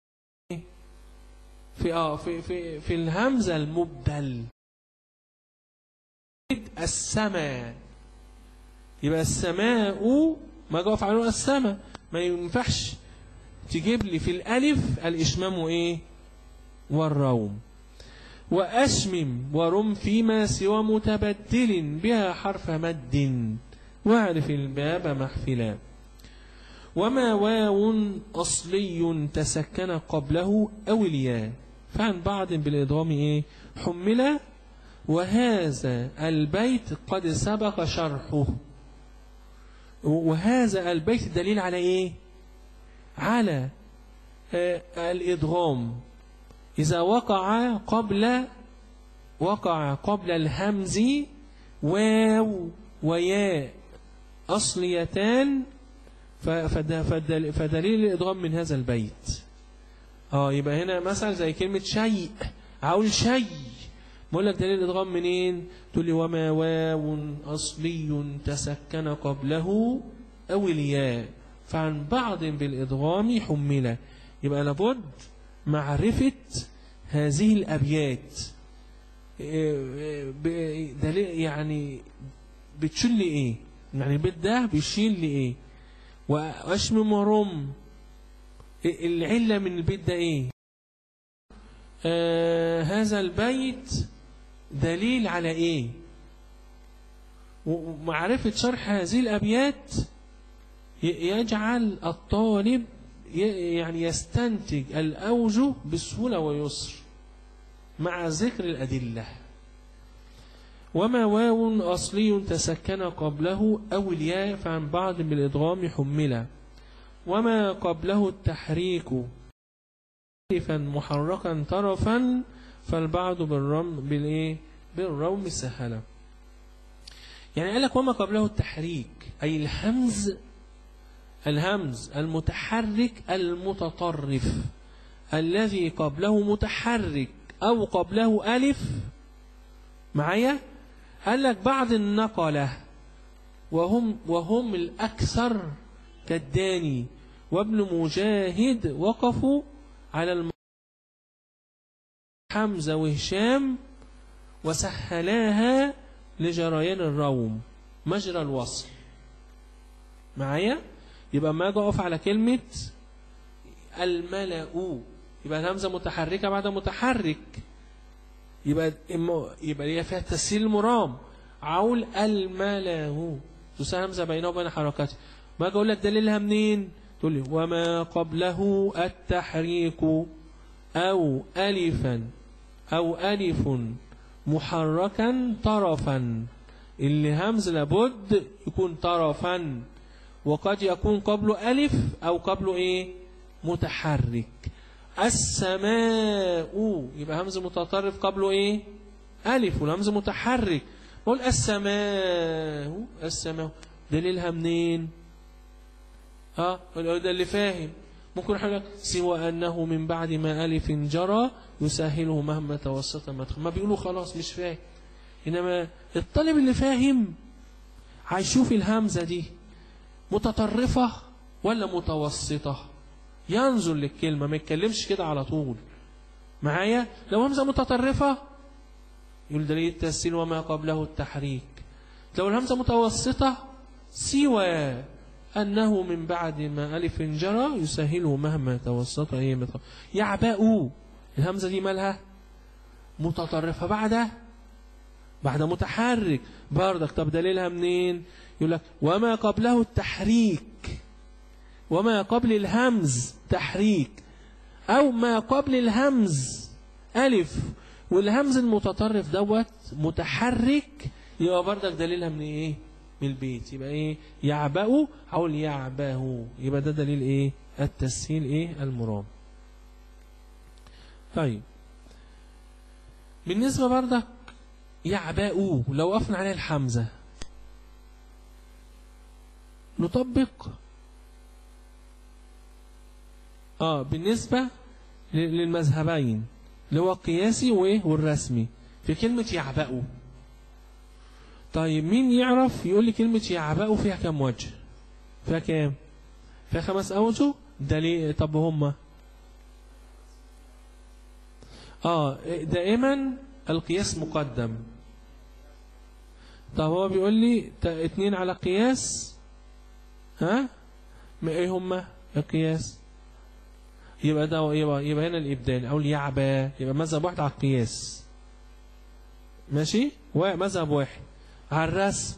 في آه في في في الهمزة المبدل السماء يبقى السماء ما جاء فعلوا السماء ما ينفعش تجيب لي في الألف الإشمام إيه والروم وأشمم ورم فيما سوى متبدل بها حرف مد واعرف الباب محفلا وما واو أصلي تسكن قبله أو الياء فعن بعض بالإضغام إيه حمل وهذا البيت قد سبق شرحه وهذا البيت دليل على إيه على آه الإضغام إذا وقع قبل وقع قبل الهمز واو وياء أصليتان فدليل, فدليل الإضغام من هذا البيت اه يبقى هنا مثلا زي كلمة شيء أقول شيء بقول لك دليل الادغام منين تقول لي وما واو اصلي تسكن قبله او الياء فعن بعض بالادغام حمل يبقى لابد معرفه هذه الابيات إيه، ب- دليل يعني بتشيل لي ايه يعني البيت ده بيشيل لي ايه واشمم ورم إيه العله من البيت ده ايه آه هذا البيت دليل على ايه و- ومعرفة شرح هذه الأبيات ي- يجعل الطالب ي- يعني يستنتج الأوجه بسهولة ويسر مع ذكر الأدلة وما واو أصلي تسكن قبله أو الياء فعن بعض بالإدغام حملا وما قبله التحريك ألفا محركا طرفا فالبعض بالرم بالإيه بالروم سهلا يعني قال لك وما قبله التحريك أي الهمز الهمز المتحرك المتطرف الذي قبله متحرك أو قبله ألف معايا قال لك بعض النقلة وهم وهم الأكثر كالداني وابن مجاهد وقفوا على الم... حمزة وهشام وسهلاها لجريان الروم مجرى الوصل معايا يبقى ما اجي اقف على كلمة الملأ يبقى الهمزة متحركة بعد متحرك يبقى إما يبقى هي فيها تسهيل المرام عول الملأ تسهل همزة بينه وبين حركاته ما اجي اقول لك دليلها منين تقول لي وما قبله التحريك أو ألفا أو ألف محركا طرفا اللي همز لابد يكون طرفا وقد يكون قبله ألف أو قبله إيه متحرك السماء يبقى همز متطرف قبله إيه ألف والهمز متحرك قول السماء السماء دليلها منين ها ده اللي فاهم ممكن يقول لك سوى أنه من بعد ما ألف جرى يسهله مهما توسط مدخل ما بيقولوا خلاص مش فاهم إنما الطالب اللي فاهم هيشوف الهمزة دي متطرفة ولا متوسطة ينظر للكلمة ما يتكلمش كده على طول معايا لو همزة متطرفة يقول دليل التسهيل وما قبله التحريك لو الهمزة متوسطة سوى أنه من بعد ما ألف جرى يسهله مهما توسط أي مطر يعبأ الهمزة دي مالها متطرفة بعد بعد متحرك بردك طب دليلها منين يقول لك وما قبله التحريك وما قبل الهمز تحريك أو ما قبل الهمز ألف والهمز المتطرف دوت متحرك يبقى بردك دليلها من ايه من البيت يبقى ايه يعبأ حول يعباه يبقى ده دليل ايه التسهيل ايه المرام طيب بالنسبة بردك يعباء لو وقفنا عليه الحمزة نطبق اه بالنسبة ل- للمذهبين اللي هو القياسي وايه والرسمي في كلمة يعبأ طيب مين يعرف يقول لي كلمة يعبأ فيها كم وجه فيها كام فيها خمس أوجه ده ليه طب هما اه دائما القياس مقدم طب هو بيقول لي تا- اتنين على قياس ها ما ايه هما القياس يبقى ده يبقى, يبقى هنا الابدال او اليعبى يبقى مذهب واحد على القياس ماشي ومذهب واحد على الرسم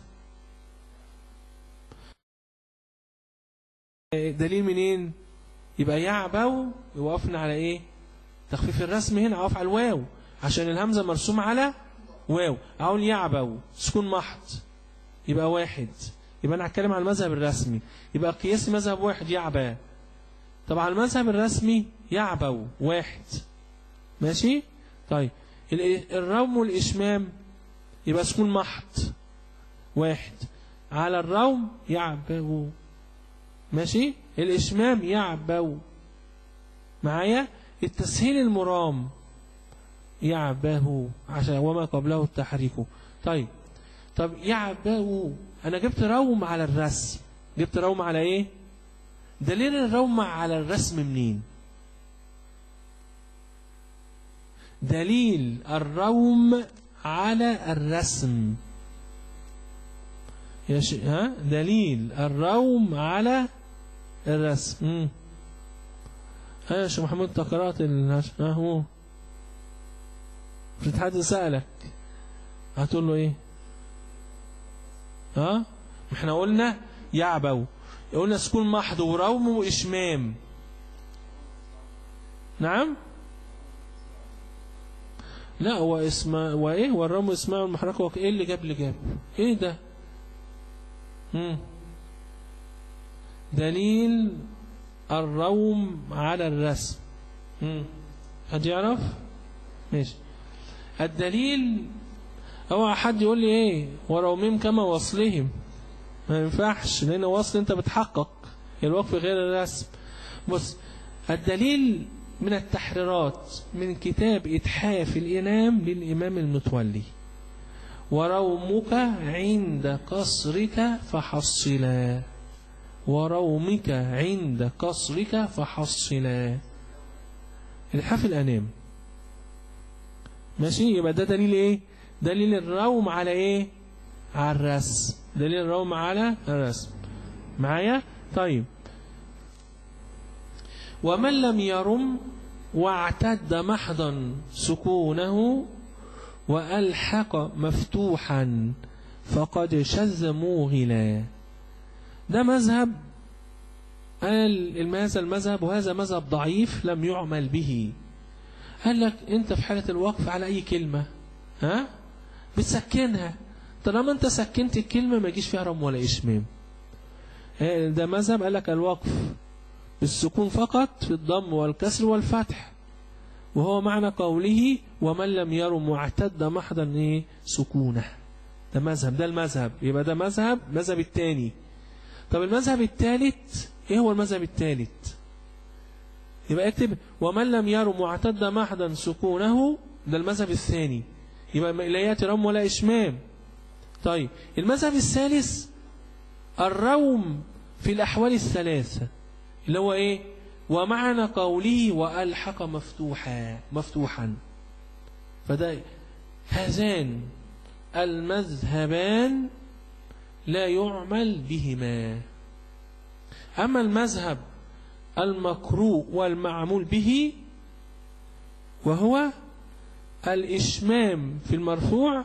دليل منين يبقى يعبو وقفنا على ايه تخفيف الرسم هنا اقف على الواو عشان الهمزه مرسومه على واو اقول يعبو سكون محض يبقى واحد يبقى انا هتكلم على المذهب الرسمي يبقى قياسي مذهب واحد يعبى طبعا المذهب الرسمي يعبو واحد ماشي طيب ال- الروم والإشمام يبقى سكون محض واحد على الروم يعبو ماشي الإشمام يعبو معايا التسهيل المرام يعبه عشان وما قبله التحريك طيب طب يعبه انا جبت روم على الرسم جبت روم على ايه دليل الروم على الرسم منين دليل الروم على الرسم يا ش... ها دليل الروم على الرسم مم. ها يا شيخ محمود أنت قرأت ال... ها هو في حد سألك هتقول له ايه ها ما احنا قلنا يعبو قلنا سكون محض وروم وإشمام نعم لا هو اسم وايه والرم اسماء المحركه ايه اللي جاب اللي جاب ايه ده مم. دليل الروم على الرسم مم. حد يعرف ماشي الدليل هو حد يقول لي ايه ورومهم كما وصلهم ما ينفعش لان وصل انت بتحقق الوقف غير الرسم بص الدليل من التحريرات من كتاب إتحاف الإنام للإمام المتولي ورومك عند قصرك فحصلا ورومك عند قصرك فحصلا إتحاف الأنام ماشي يبقى ده دليل إيه دليل الروم على إيه على الرسم دليل الروم على الرسم معايا طيب ومن لم يرم واعتد محضا سكونه وألحق مفتوحا فقد شذ موغلا ده مذهب قال هذا المذهب وهذا مذهب ضعيف لم يعمل به قال لك انت في حالة الوقف على اي كلمة ها بتسكنها طالما انت سكنت الكلمة ما يجيش فيها رم ولا اشمام ده مذهب قال لك الوقف بالسكون فقط في الضم والكسر والفتح وهو معنى قوله ومن لم يرم واعتد محضا ايه سكونه ده مذهب ده المذهب يبقى ده مذهب مذهب الثاني طب المذهب الثالث ايه هو المذهب الثالث يبقى اكتب ومن لم يرم واعتد محضا سكونه ده المذهب الثاني يبقى لا ياتي رم ولا اشمام طيب المذهب الثالث الروم في الاحوال الثلاثه اللي هو ايه ومعنى قوله وألحق مفتوحا مفتوحا فده هذان المذهبان لا يعمل بهما أما المذهب المقروء والمعمول به وهو الإشمام في المرفوع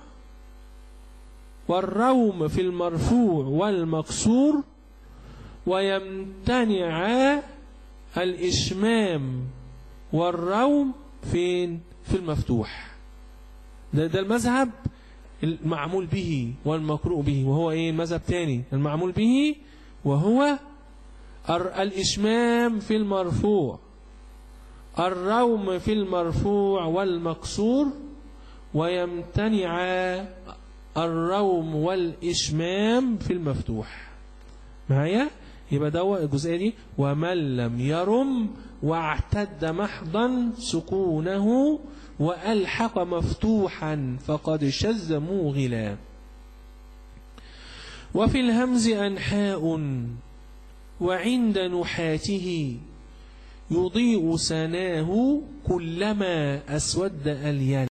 والروم في المرفوع والمكسور ويمتنع الإشمام والروم فين في المفتوح ده, ده المذهب المعمول به والمقروء به وهو ايه المذهب تاني المعمول به وهو الإشمام في المرفوع الروم في المرفوع والمكسور ويمتنع الروم والإشمام في المفتوح معايا يبقى ده الجزئية دي ومن لم يرم واعتد محضا سكونه وألحق مفتوحا فقد شذ موغلا وفي الهمز أنحاء وعند نحاته يضيء سناه كلما أسود اليل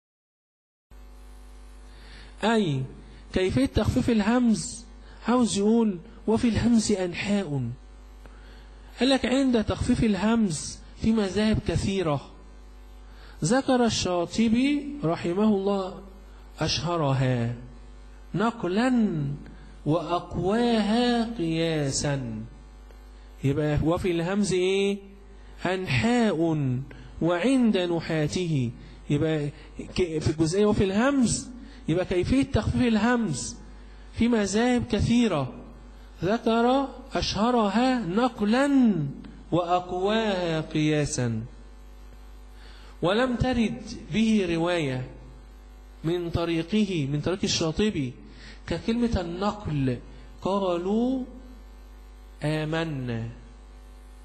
أي كيفية تخفيف الهمز عاوز يقول وفي الهمز أنحاء قال لك عند تخفيف الهمز في مذاهب كثيرة ذكر الشاطبي رحمه الله أشهرها نقلا وأقواها قياسا يبقى وفي الهمز إيه أنحاء وعند نحاته يبقى في الجزئية وفي الهمز يبقى كيفية تخفيف الهمز في مذاهب كثيرة ذكر أشهرها نقلا وأقواها قياسا ولم ترد به رواية من طريقه من طريق الشاطبي ككلمة النقل قالوا آمنا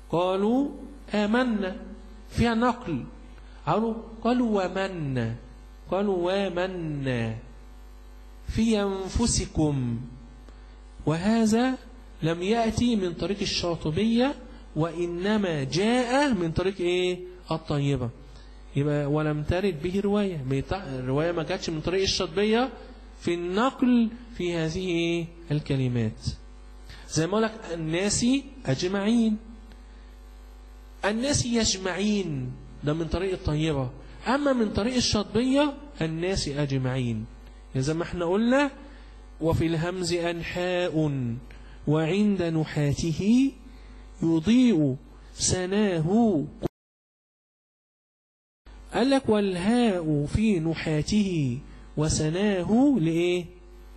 قالوا آمنا فيها نقل قالوا قالوا ومنا قالوا ومن في أنفسكم وهذا لم يأتي من طريق الشاطبية وإنما جاء من طريق إيه الطيبة يبقى ولم ترد به رواية بيطع- الرواية ما جاتش من طريق الشاطبية في النقل في هذه إيه الكلمات زي ما لك الناس أجمعين الناس يجمعين ده من طريق الطيبة أما من طريق الشاطبية الناس أجمعين زي ما احنا قلنا وفي الهمز أنحاء وعند نحاته يضيء سناه قال لك والهاء في نحاته وسناه لإيه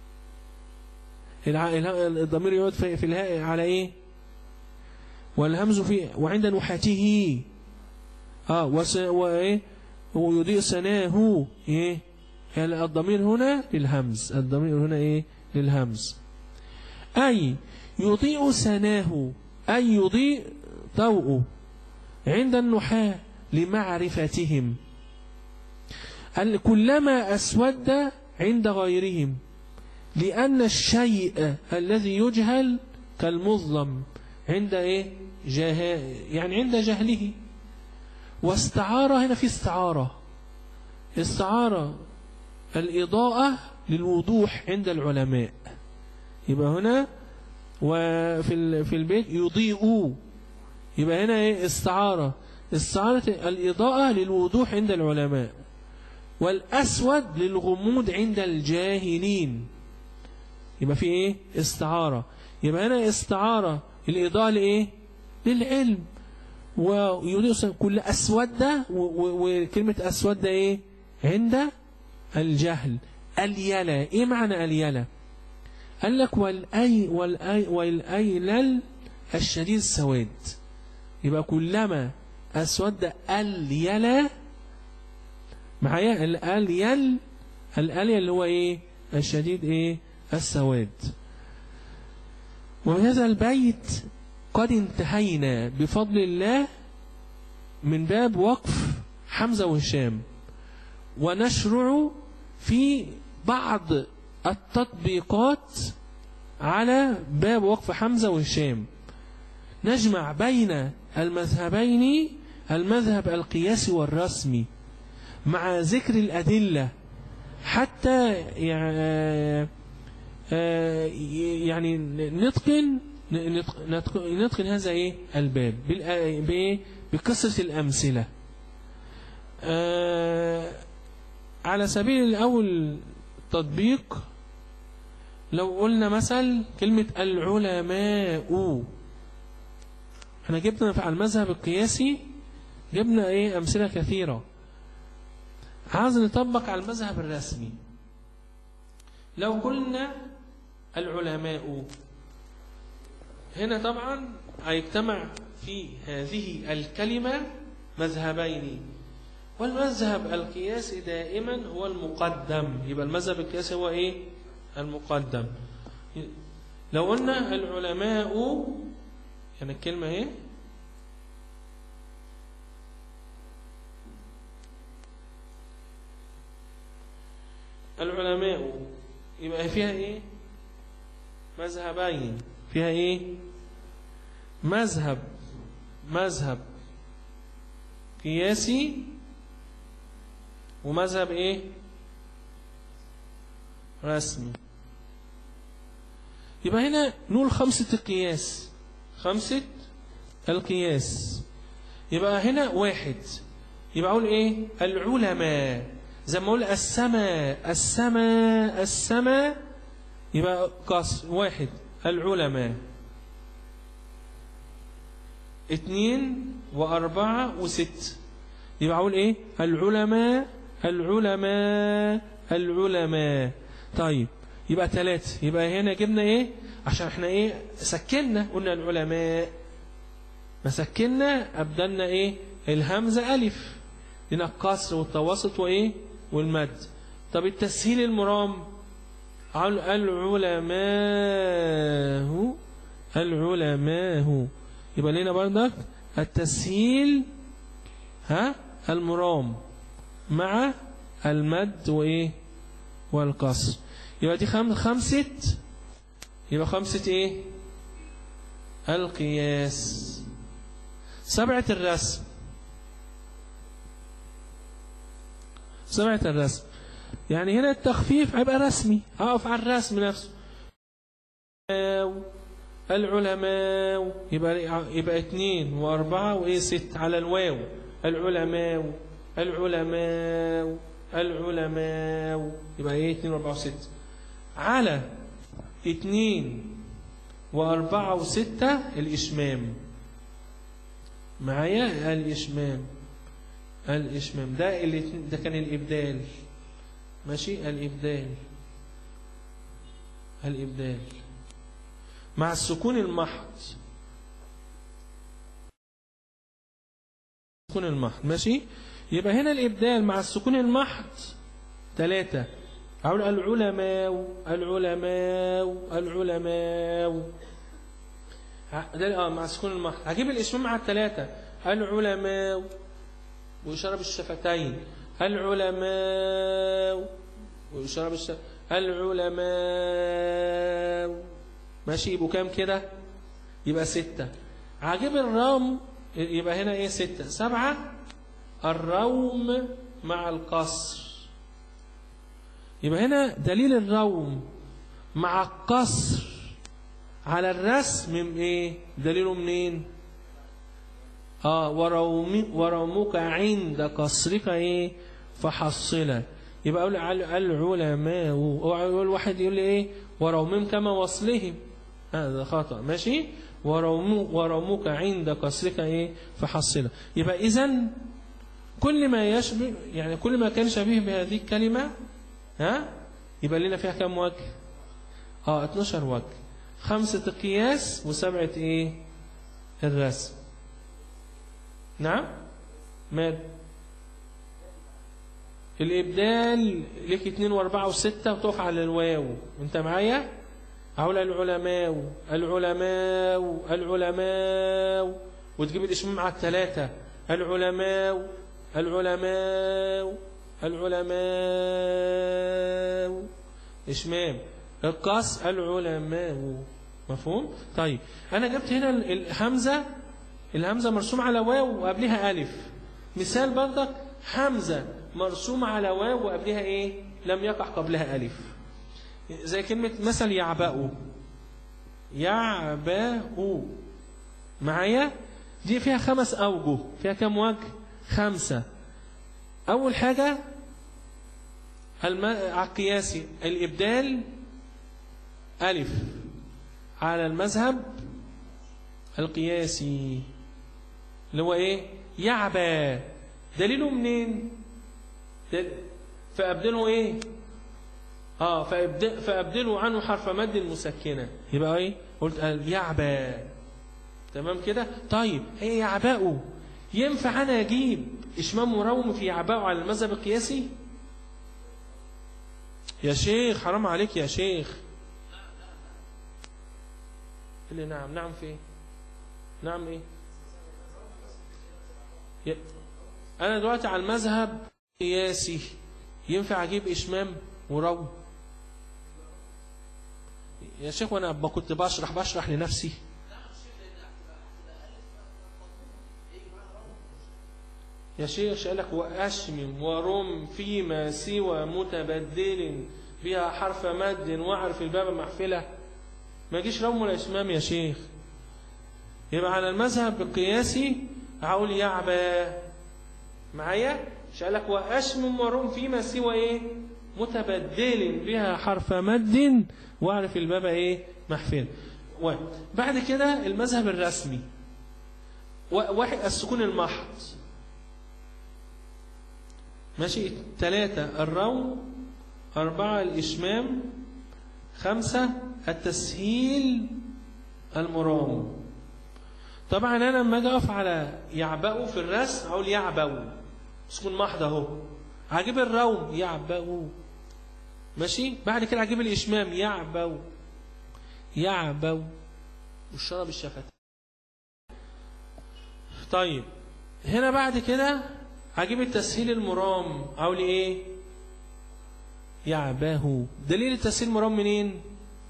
الع- الها- الضمير يقعد في في الهاء على إيه والهمز في وعند نحاته اه وس وايه ويضيء سناه ايه يعني الضمير هنا للهمز الضمير هنا ايه للهمز اي يضيء سناه اي يضيء ضوء عند النحاة لمعرفتهم ال- كلما أسود عند غيرهم لأن الشيء الذي يجهل كالمظلم عند إيه جاه يعني عند جهله واستعارة هنا في استعارة استعارة الإضاءة للوضوح عند العلماء يبقى هنا وفي ال- في البيت يضيء يبقى هنا ايه استعارة استعارة الإضاءة للوضوح عند العلماء والأسود للغموض عند الجاهلين يبقى في ايه استعارة يبقى هنا استعارة الإضاءة لإيه للعلم ويضيء كل أسود ده و- و- وكلمة أسود ده إيه عند الجهل اليلا إيه معنى اليلا قال لك والأي والأي والأيلل الشديد السواد يبقى كلما أسود اليلا معايا الأليل الأليل اللي هو إيه الشديد إيه السواد وهذا البيت قد انتهينا بفضل الله من باب وقف حمزة وهشام ونشرع في بعض التطبيقات على باب وقف حمزة وهشام نجمع بين المذهبين المذهب القياسي والرسمي مع ذكر الأدلة حتى يع- آه، يعني نتقن نتقن نتقن هذا ايه الباب بالآ- بايه بكثرة الأمثلة آه، على سبيل الأول تطبيق لو قلنا مثل كلمة العلماء احنا جبنا على المذهب القياسي جبنا ايه أمثلة كثيرة عايز نطبق على المذهب الرسمي لو قلنا العلماء هنا طبعا هيجتمع في هذه الكلمة مذهبين والمذهب القياسي دائما هو المقدم يبقى المذهب القياسي هو ايه المقدم لو قلنا العلماء يعني الكلمة ايه العلماء يبقى فيها ايه مذهبين فيها ايه مذهب مذهب قياسي ومذهب ايه رسمي يبقى هنا نقول خمسة القياس خمسة القياس يبقى هنا واحد يبقى أقول إيه العلماء زي ما أقول السماء السماء السماء يبقى قص واحد العلماء اتنين وأربعة وست يبقى أقول إيه العلماء العلماء العلماء طيب يبقى ثلاثة يبقى هنا جبنا إيه عشان احنا إيه سكننا قلنا العلماء ما سكننا أبدلنا إيه الهمزة ألف لنا القصر والتوسط وإيه والمد طب التسهيل المرام عل- العلماء العلماء يبقى لنا برضك التسهيل ها المرام مع المد وايه والقصر يبقى دي خم... خمسة يبقى خمسة ايه القياس سبعة الرسم سبعة الرسم يعني هنا التخفيف هيبقى رسمي هقف على الرسم نفسه العلماء يبقى يبقى اثنين واربعة وايه ست على الواو العلماء العلماء العلماء يبقى ايه اثنين واربعة وستة على اثنين واربعة وستة الاشمام معايا الاشمام الاشمام ده اللي ده كان الابدال ماشي الابدال الابدال مع السكون المحض السكون المحض ماشي يبقى هنا الإبدال مع السكون المحض ثلاثة أقول العلماء العلماء العلماء ده اه مع السكون المحض هجيب الاسم مع الثلاثة العلماء وإشارة بالشفتين العلماء وإشارة بالشفتين العلماء ماشي يبقوا كام كده يبقى ستة عجيب الروم يبقى هنا ايه ستة سبعة الروم مع القصر يبقى هنا دليل الروم مع القصر على الرسم من ايه دليله منين اه وروم ورومك عند قصرك ايه فحصله يبقى اقول العلماء اقول واحد يقول لي ايه ورومهم كما وصلهم هذا خطأ ماشي وروم ورومك عند قصرك ايه فحصله يبقى اذا كل ما يشبه يعني كل ما كان شبيه بهذه الكلمة ها يبقى لنا فيها كم وجه اه 12 وجه خمسة قياس وسبعة ايه الرسم نعم مال الإبدال لك اتنين واربعة وستة وتقف على الواو انت معايا أقول العلماء العلماء العلماء وتجيب الإشمام مع الثلاثة العلماء العلماء العلماء إشمام القص العلماء مفهوم طيب أنا جبت هنا الهمزة الهمزة مرسوم على واو وقبلها ألف مثال برضك همزة مرسوم على واو وقبلها إيه لم يقع قبلها ألف زي كلمة مثل يعبأوا يعبأوا معايا دي فيها خمس أوجه فيها كم وجه خمسة أول حاجة الم... القياسي الإبدال ألف على المذهب القياسي اللي هو إيه يعبى دليله منين دل... فأبدله إيه اه فأبدل فأبدلوا عنه حرف مد مسكنة يبقى ايه قلت يعبى تمام كده طيب هي يعباء ينفع انا اجيب اشمام مروم في يعباء على المذهب القياسي يا شيخ حرام عليك يا شيخ اللي نعم نعم في ايه نعم ايه ي... انا دلوقتي على المذهب قياسي ينفع اجيب اشمام وروم يا شيخ وانا كنت بشرح بشرح لنفسي يا شيخ قال لك واشمم ورم فيما سوى متبدل بها حرف مد واعرف الباب محفله ما يجيش روم ولا اشمام يا شيخ يبقى على المذهب القياسي هقول يعبى معايا مش قال لك واشمم ورم فيما سوى ايه متبدل بها حرف مد واعرف الباب ايه محفل بعد كده المذهب الرسمي واحد السكون المحض ماشي ثلاثة الروم أربعة الإشمام خمسة التسهيل المرام طبعا أنا لما أجي أقف على يعبأوا في الرسم أقول يعبأوا سكون محض أهو هجيب الروم يعبأوا ماشي بعد كده هجيب الإشمام يعبو يعبو والشرب الشفتين طيب هنا بعد كده هجيب التسهيل المرام أقول إيه يعباه دليل التسهيل مرام منين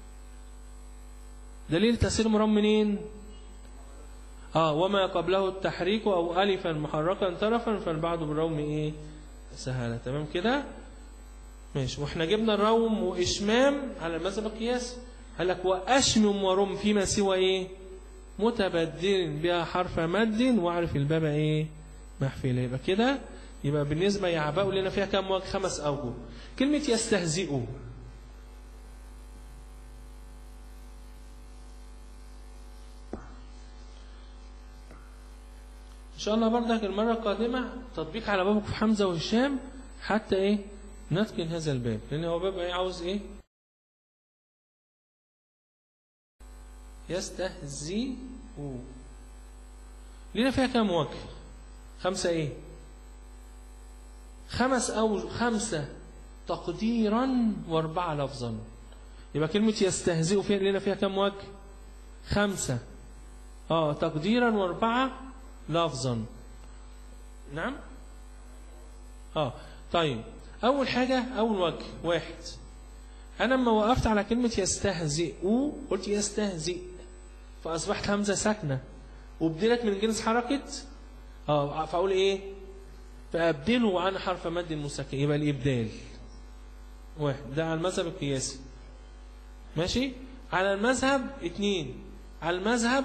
دليل التسهيل مرام منين اه وما قبله التحريك او الفا محركا طرفا فالبعض بالروم ايه سهله تمام كده ماشي واحنا جبنا الروم واشمام على المذهب القياسي قال لك واشمم ورم فيما سوى ايه متبدل بها حرف مد واعرف الباب ايه محفله يبقى كده يبقى بالنسبه يعبأ لنا فيها كام وجه خمس اوجه كلمه يستهزئوا ان شاء الله برضك المره القادمه تطبيق على بابك في حمزه وهشام حتى ايه نتقن هذا الباب لان هو باب ايه عاوز ايه يستهزئوا لنا فيها كام وجه خمسة ايه خمس او خمسة تقديرا واربعة لفظا يبقى كلمة يستهزئ فيها لنا فيها كام وجه خمسة اه تقديرا واربعة لفظا نعم اه طيب اول حاجة اول وجه واحد انا لما وقفت على كلمة يستهزئ قلت يستهزئ فاصبحت همزة ساكنة وبدلت من جنس حركة اه فاقول ايه فابدله عن حرف مد مسكن يبقى الابدال واحد ده على المذهب القياسي ماشي على المذهب اتنين على المذهب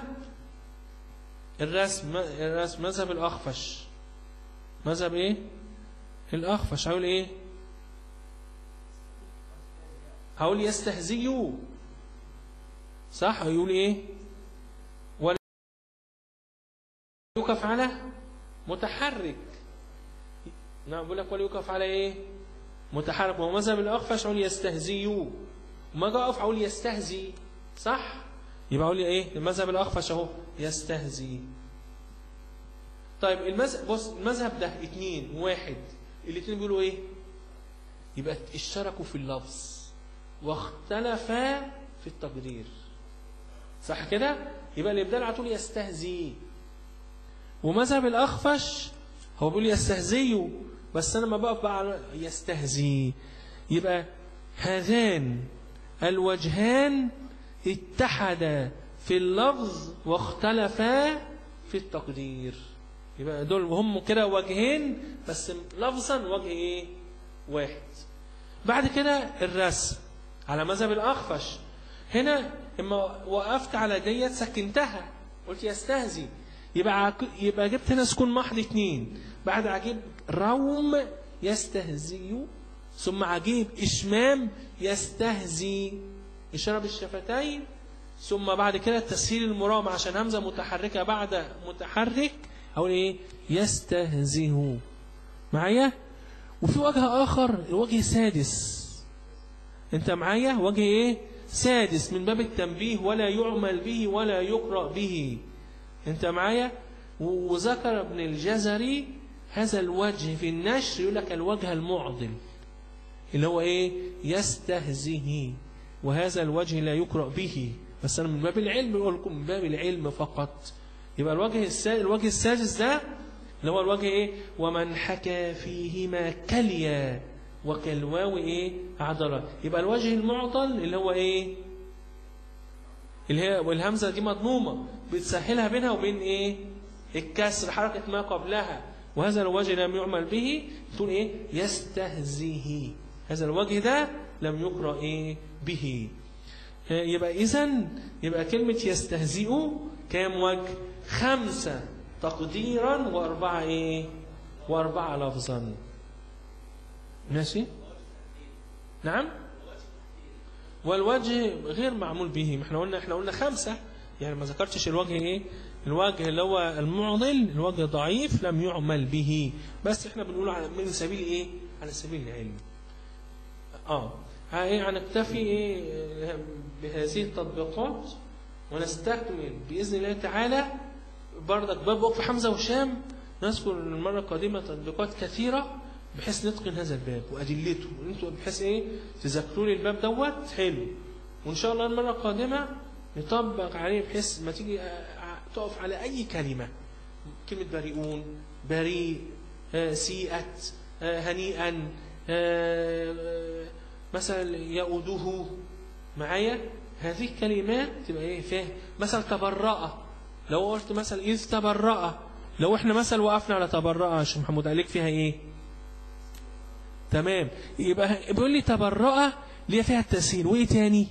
الرسم الرسم مذهب الأخفش مذهب ايه الأخفش هقول ايه هقول يستهزئوا صح هيقول ايه ولا يوقف على متحرك نعم بقول لك ولا يوقف على ايه متحرك وهو مذهب الأخفش هقول يستهزئوا وما اجي اقف اقول يستهزي صح يبقى اقول لي ايه المذهب الاخفش اهو يستهزي طيب المذهب بص المذهب ده اتنين واحد الاتنين بيقولوا ايه يبقى اشتركوا في اللفظ واختلفا في التقدير صح كده يبقى الابدال على طول يستهزي ومذهب الاخفش هو بيقول يستهزيوا بس انا ما بقف بقى على يستهزي يبقى هذان الوجهان اتحدا في اللفظ واختلفا في التقدير يبقى دول هم كده وجهين بس لفظا وجه ايه واحد بعد كده الرسم على مذهب الاخفش هنا اما وقفت على ديت سكنتها قلت يستهزي يبقى عك... يبقى جبت هنا سكون محض اتنين بعد عجيب روم يستهزي ثم عجيب اشمام يستهزي إشارة بالشفتين ثم بعد كده التسهيل المرام عشان همزة متحركة بعد متحرك أقول إيه يستهزه معايا وفي وجه آخر الوجه السادس أنت معايا وجه إيه سادس من باب التنبيه ولا يعمل به ولا يقرأ به أنت معايا وذكر ابن الجزري هذا الوجه في النشر يقول لك الوجه المعضل اللي هو إيه يستهزه وهذا الوجه لا يقرأ به بس أنا من باب العلم بقول لكم من باب العلم فقط يبقى الوجه السادس الوجه السادس ده اللي هو الوجه ايه ومن حكى فيهما كليا وكالواو ايه عضلة يبقى الوجه المعضل اللي هو ايه اللي هي والهمزة دي مضمومة بتسهلها بينها وبين ايه الكسر حركة ما قبلها وهذا الوجه لم يعمل به تقول ايه يستهزيه هذا الوجه ده لم يقرأ ايه به يبقى اذا يبقى كلمة يستهزئ كام وجه خمسة تقديرا وأربعة إيه وأربعة لفظا ماشي نعم والوجه غير معمول به احنا قلنا احنا قلنا خمسة يعني ما ذكرتش الوجه ايه الوجه اللي هو المعضل الوجه ضعيف لم يعمل به بس احنا بنقول على من سبيل ايه على سبيل العلم اه ايه هنكتفي ايه بهذه التطبيقات ونستكمل بإذن الله تعالى بردك باب وقف حمزة وشام نذكر المرة القادمة تطبيقات كثيرة بحيث نتقن هذا الباب وأدلته وانتوا بحيث ايه تذكروا لي الباب دوت حلو وإن شاء الله المرة القادمة نطبق عليه بحيث ما تيجي تقف على أي كلمة كلمة بريئون بريء سيئت هنيئا مثلا يؤده معايا هذه الكلمات تبقى ايه فاهم مثلا تبرأ لو قلت مثلا إذ تبرأ لو احنا مثلا وقفنا على تبرأ يا شيخ محمود عليك فيها ايه تمام يبقى بيقول لي تبرأ ليه فيها التسهيل وايه تاني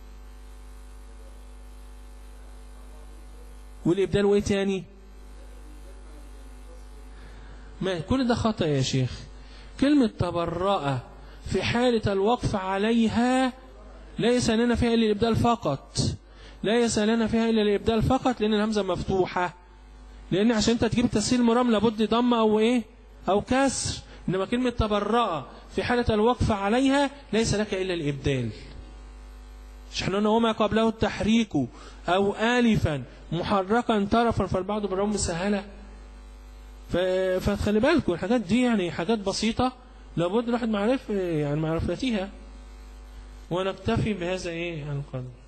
والإبدال وايه تاني ما كل ده خطأ يا شيخ كلمة تبرأ في حالة الوقف عليها ليس لنا فيها إلا الإبدال فقط ليس لنا فيها إلا الإبدال فقط لأن الهمزة مفتوحة لأن عشان أنت تجيب التسهيل مرام لابد ضم أو إيه أو كسر إنما كلمة تبرأ في حالة الوقف عليها ليس لك إلا الإبدال مش احنا قلنا وما قبله التحريك أو آلفا محركا طرفا فالبعض بالرغم مسهلة ف- فتخلي بالكم الحاجات دي يعني حاجات بسيطة لابد الواحد معرف يعني معرفتها ونكتفي بهذا ايه القدر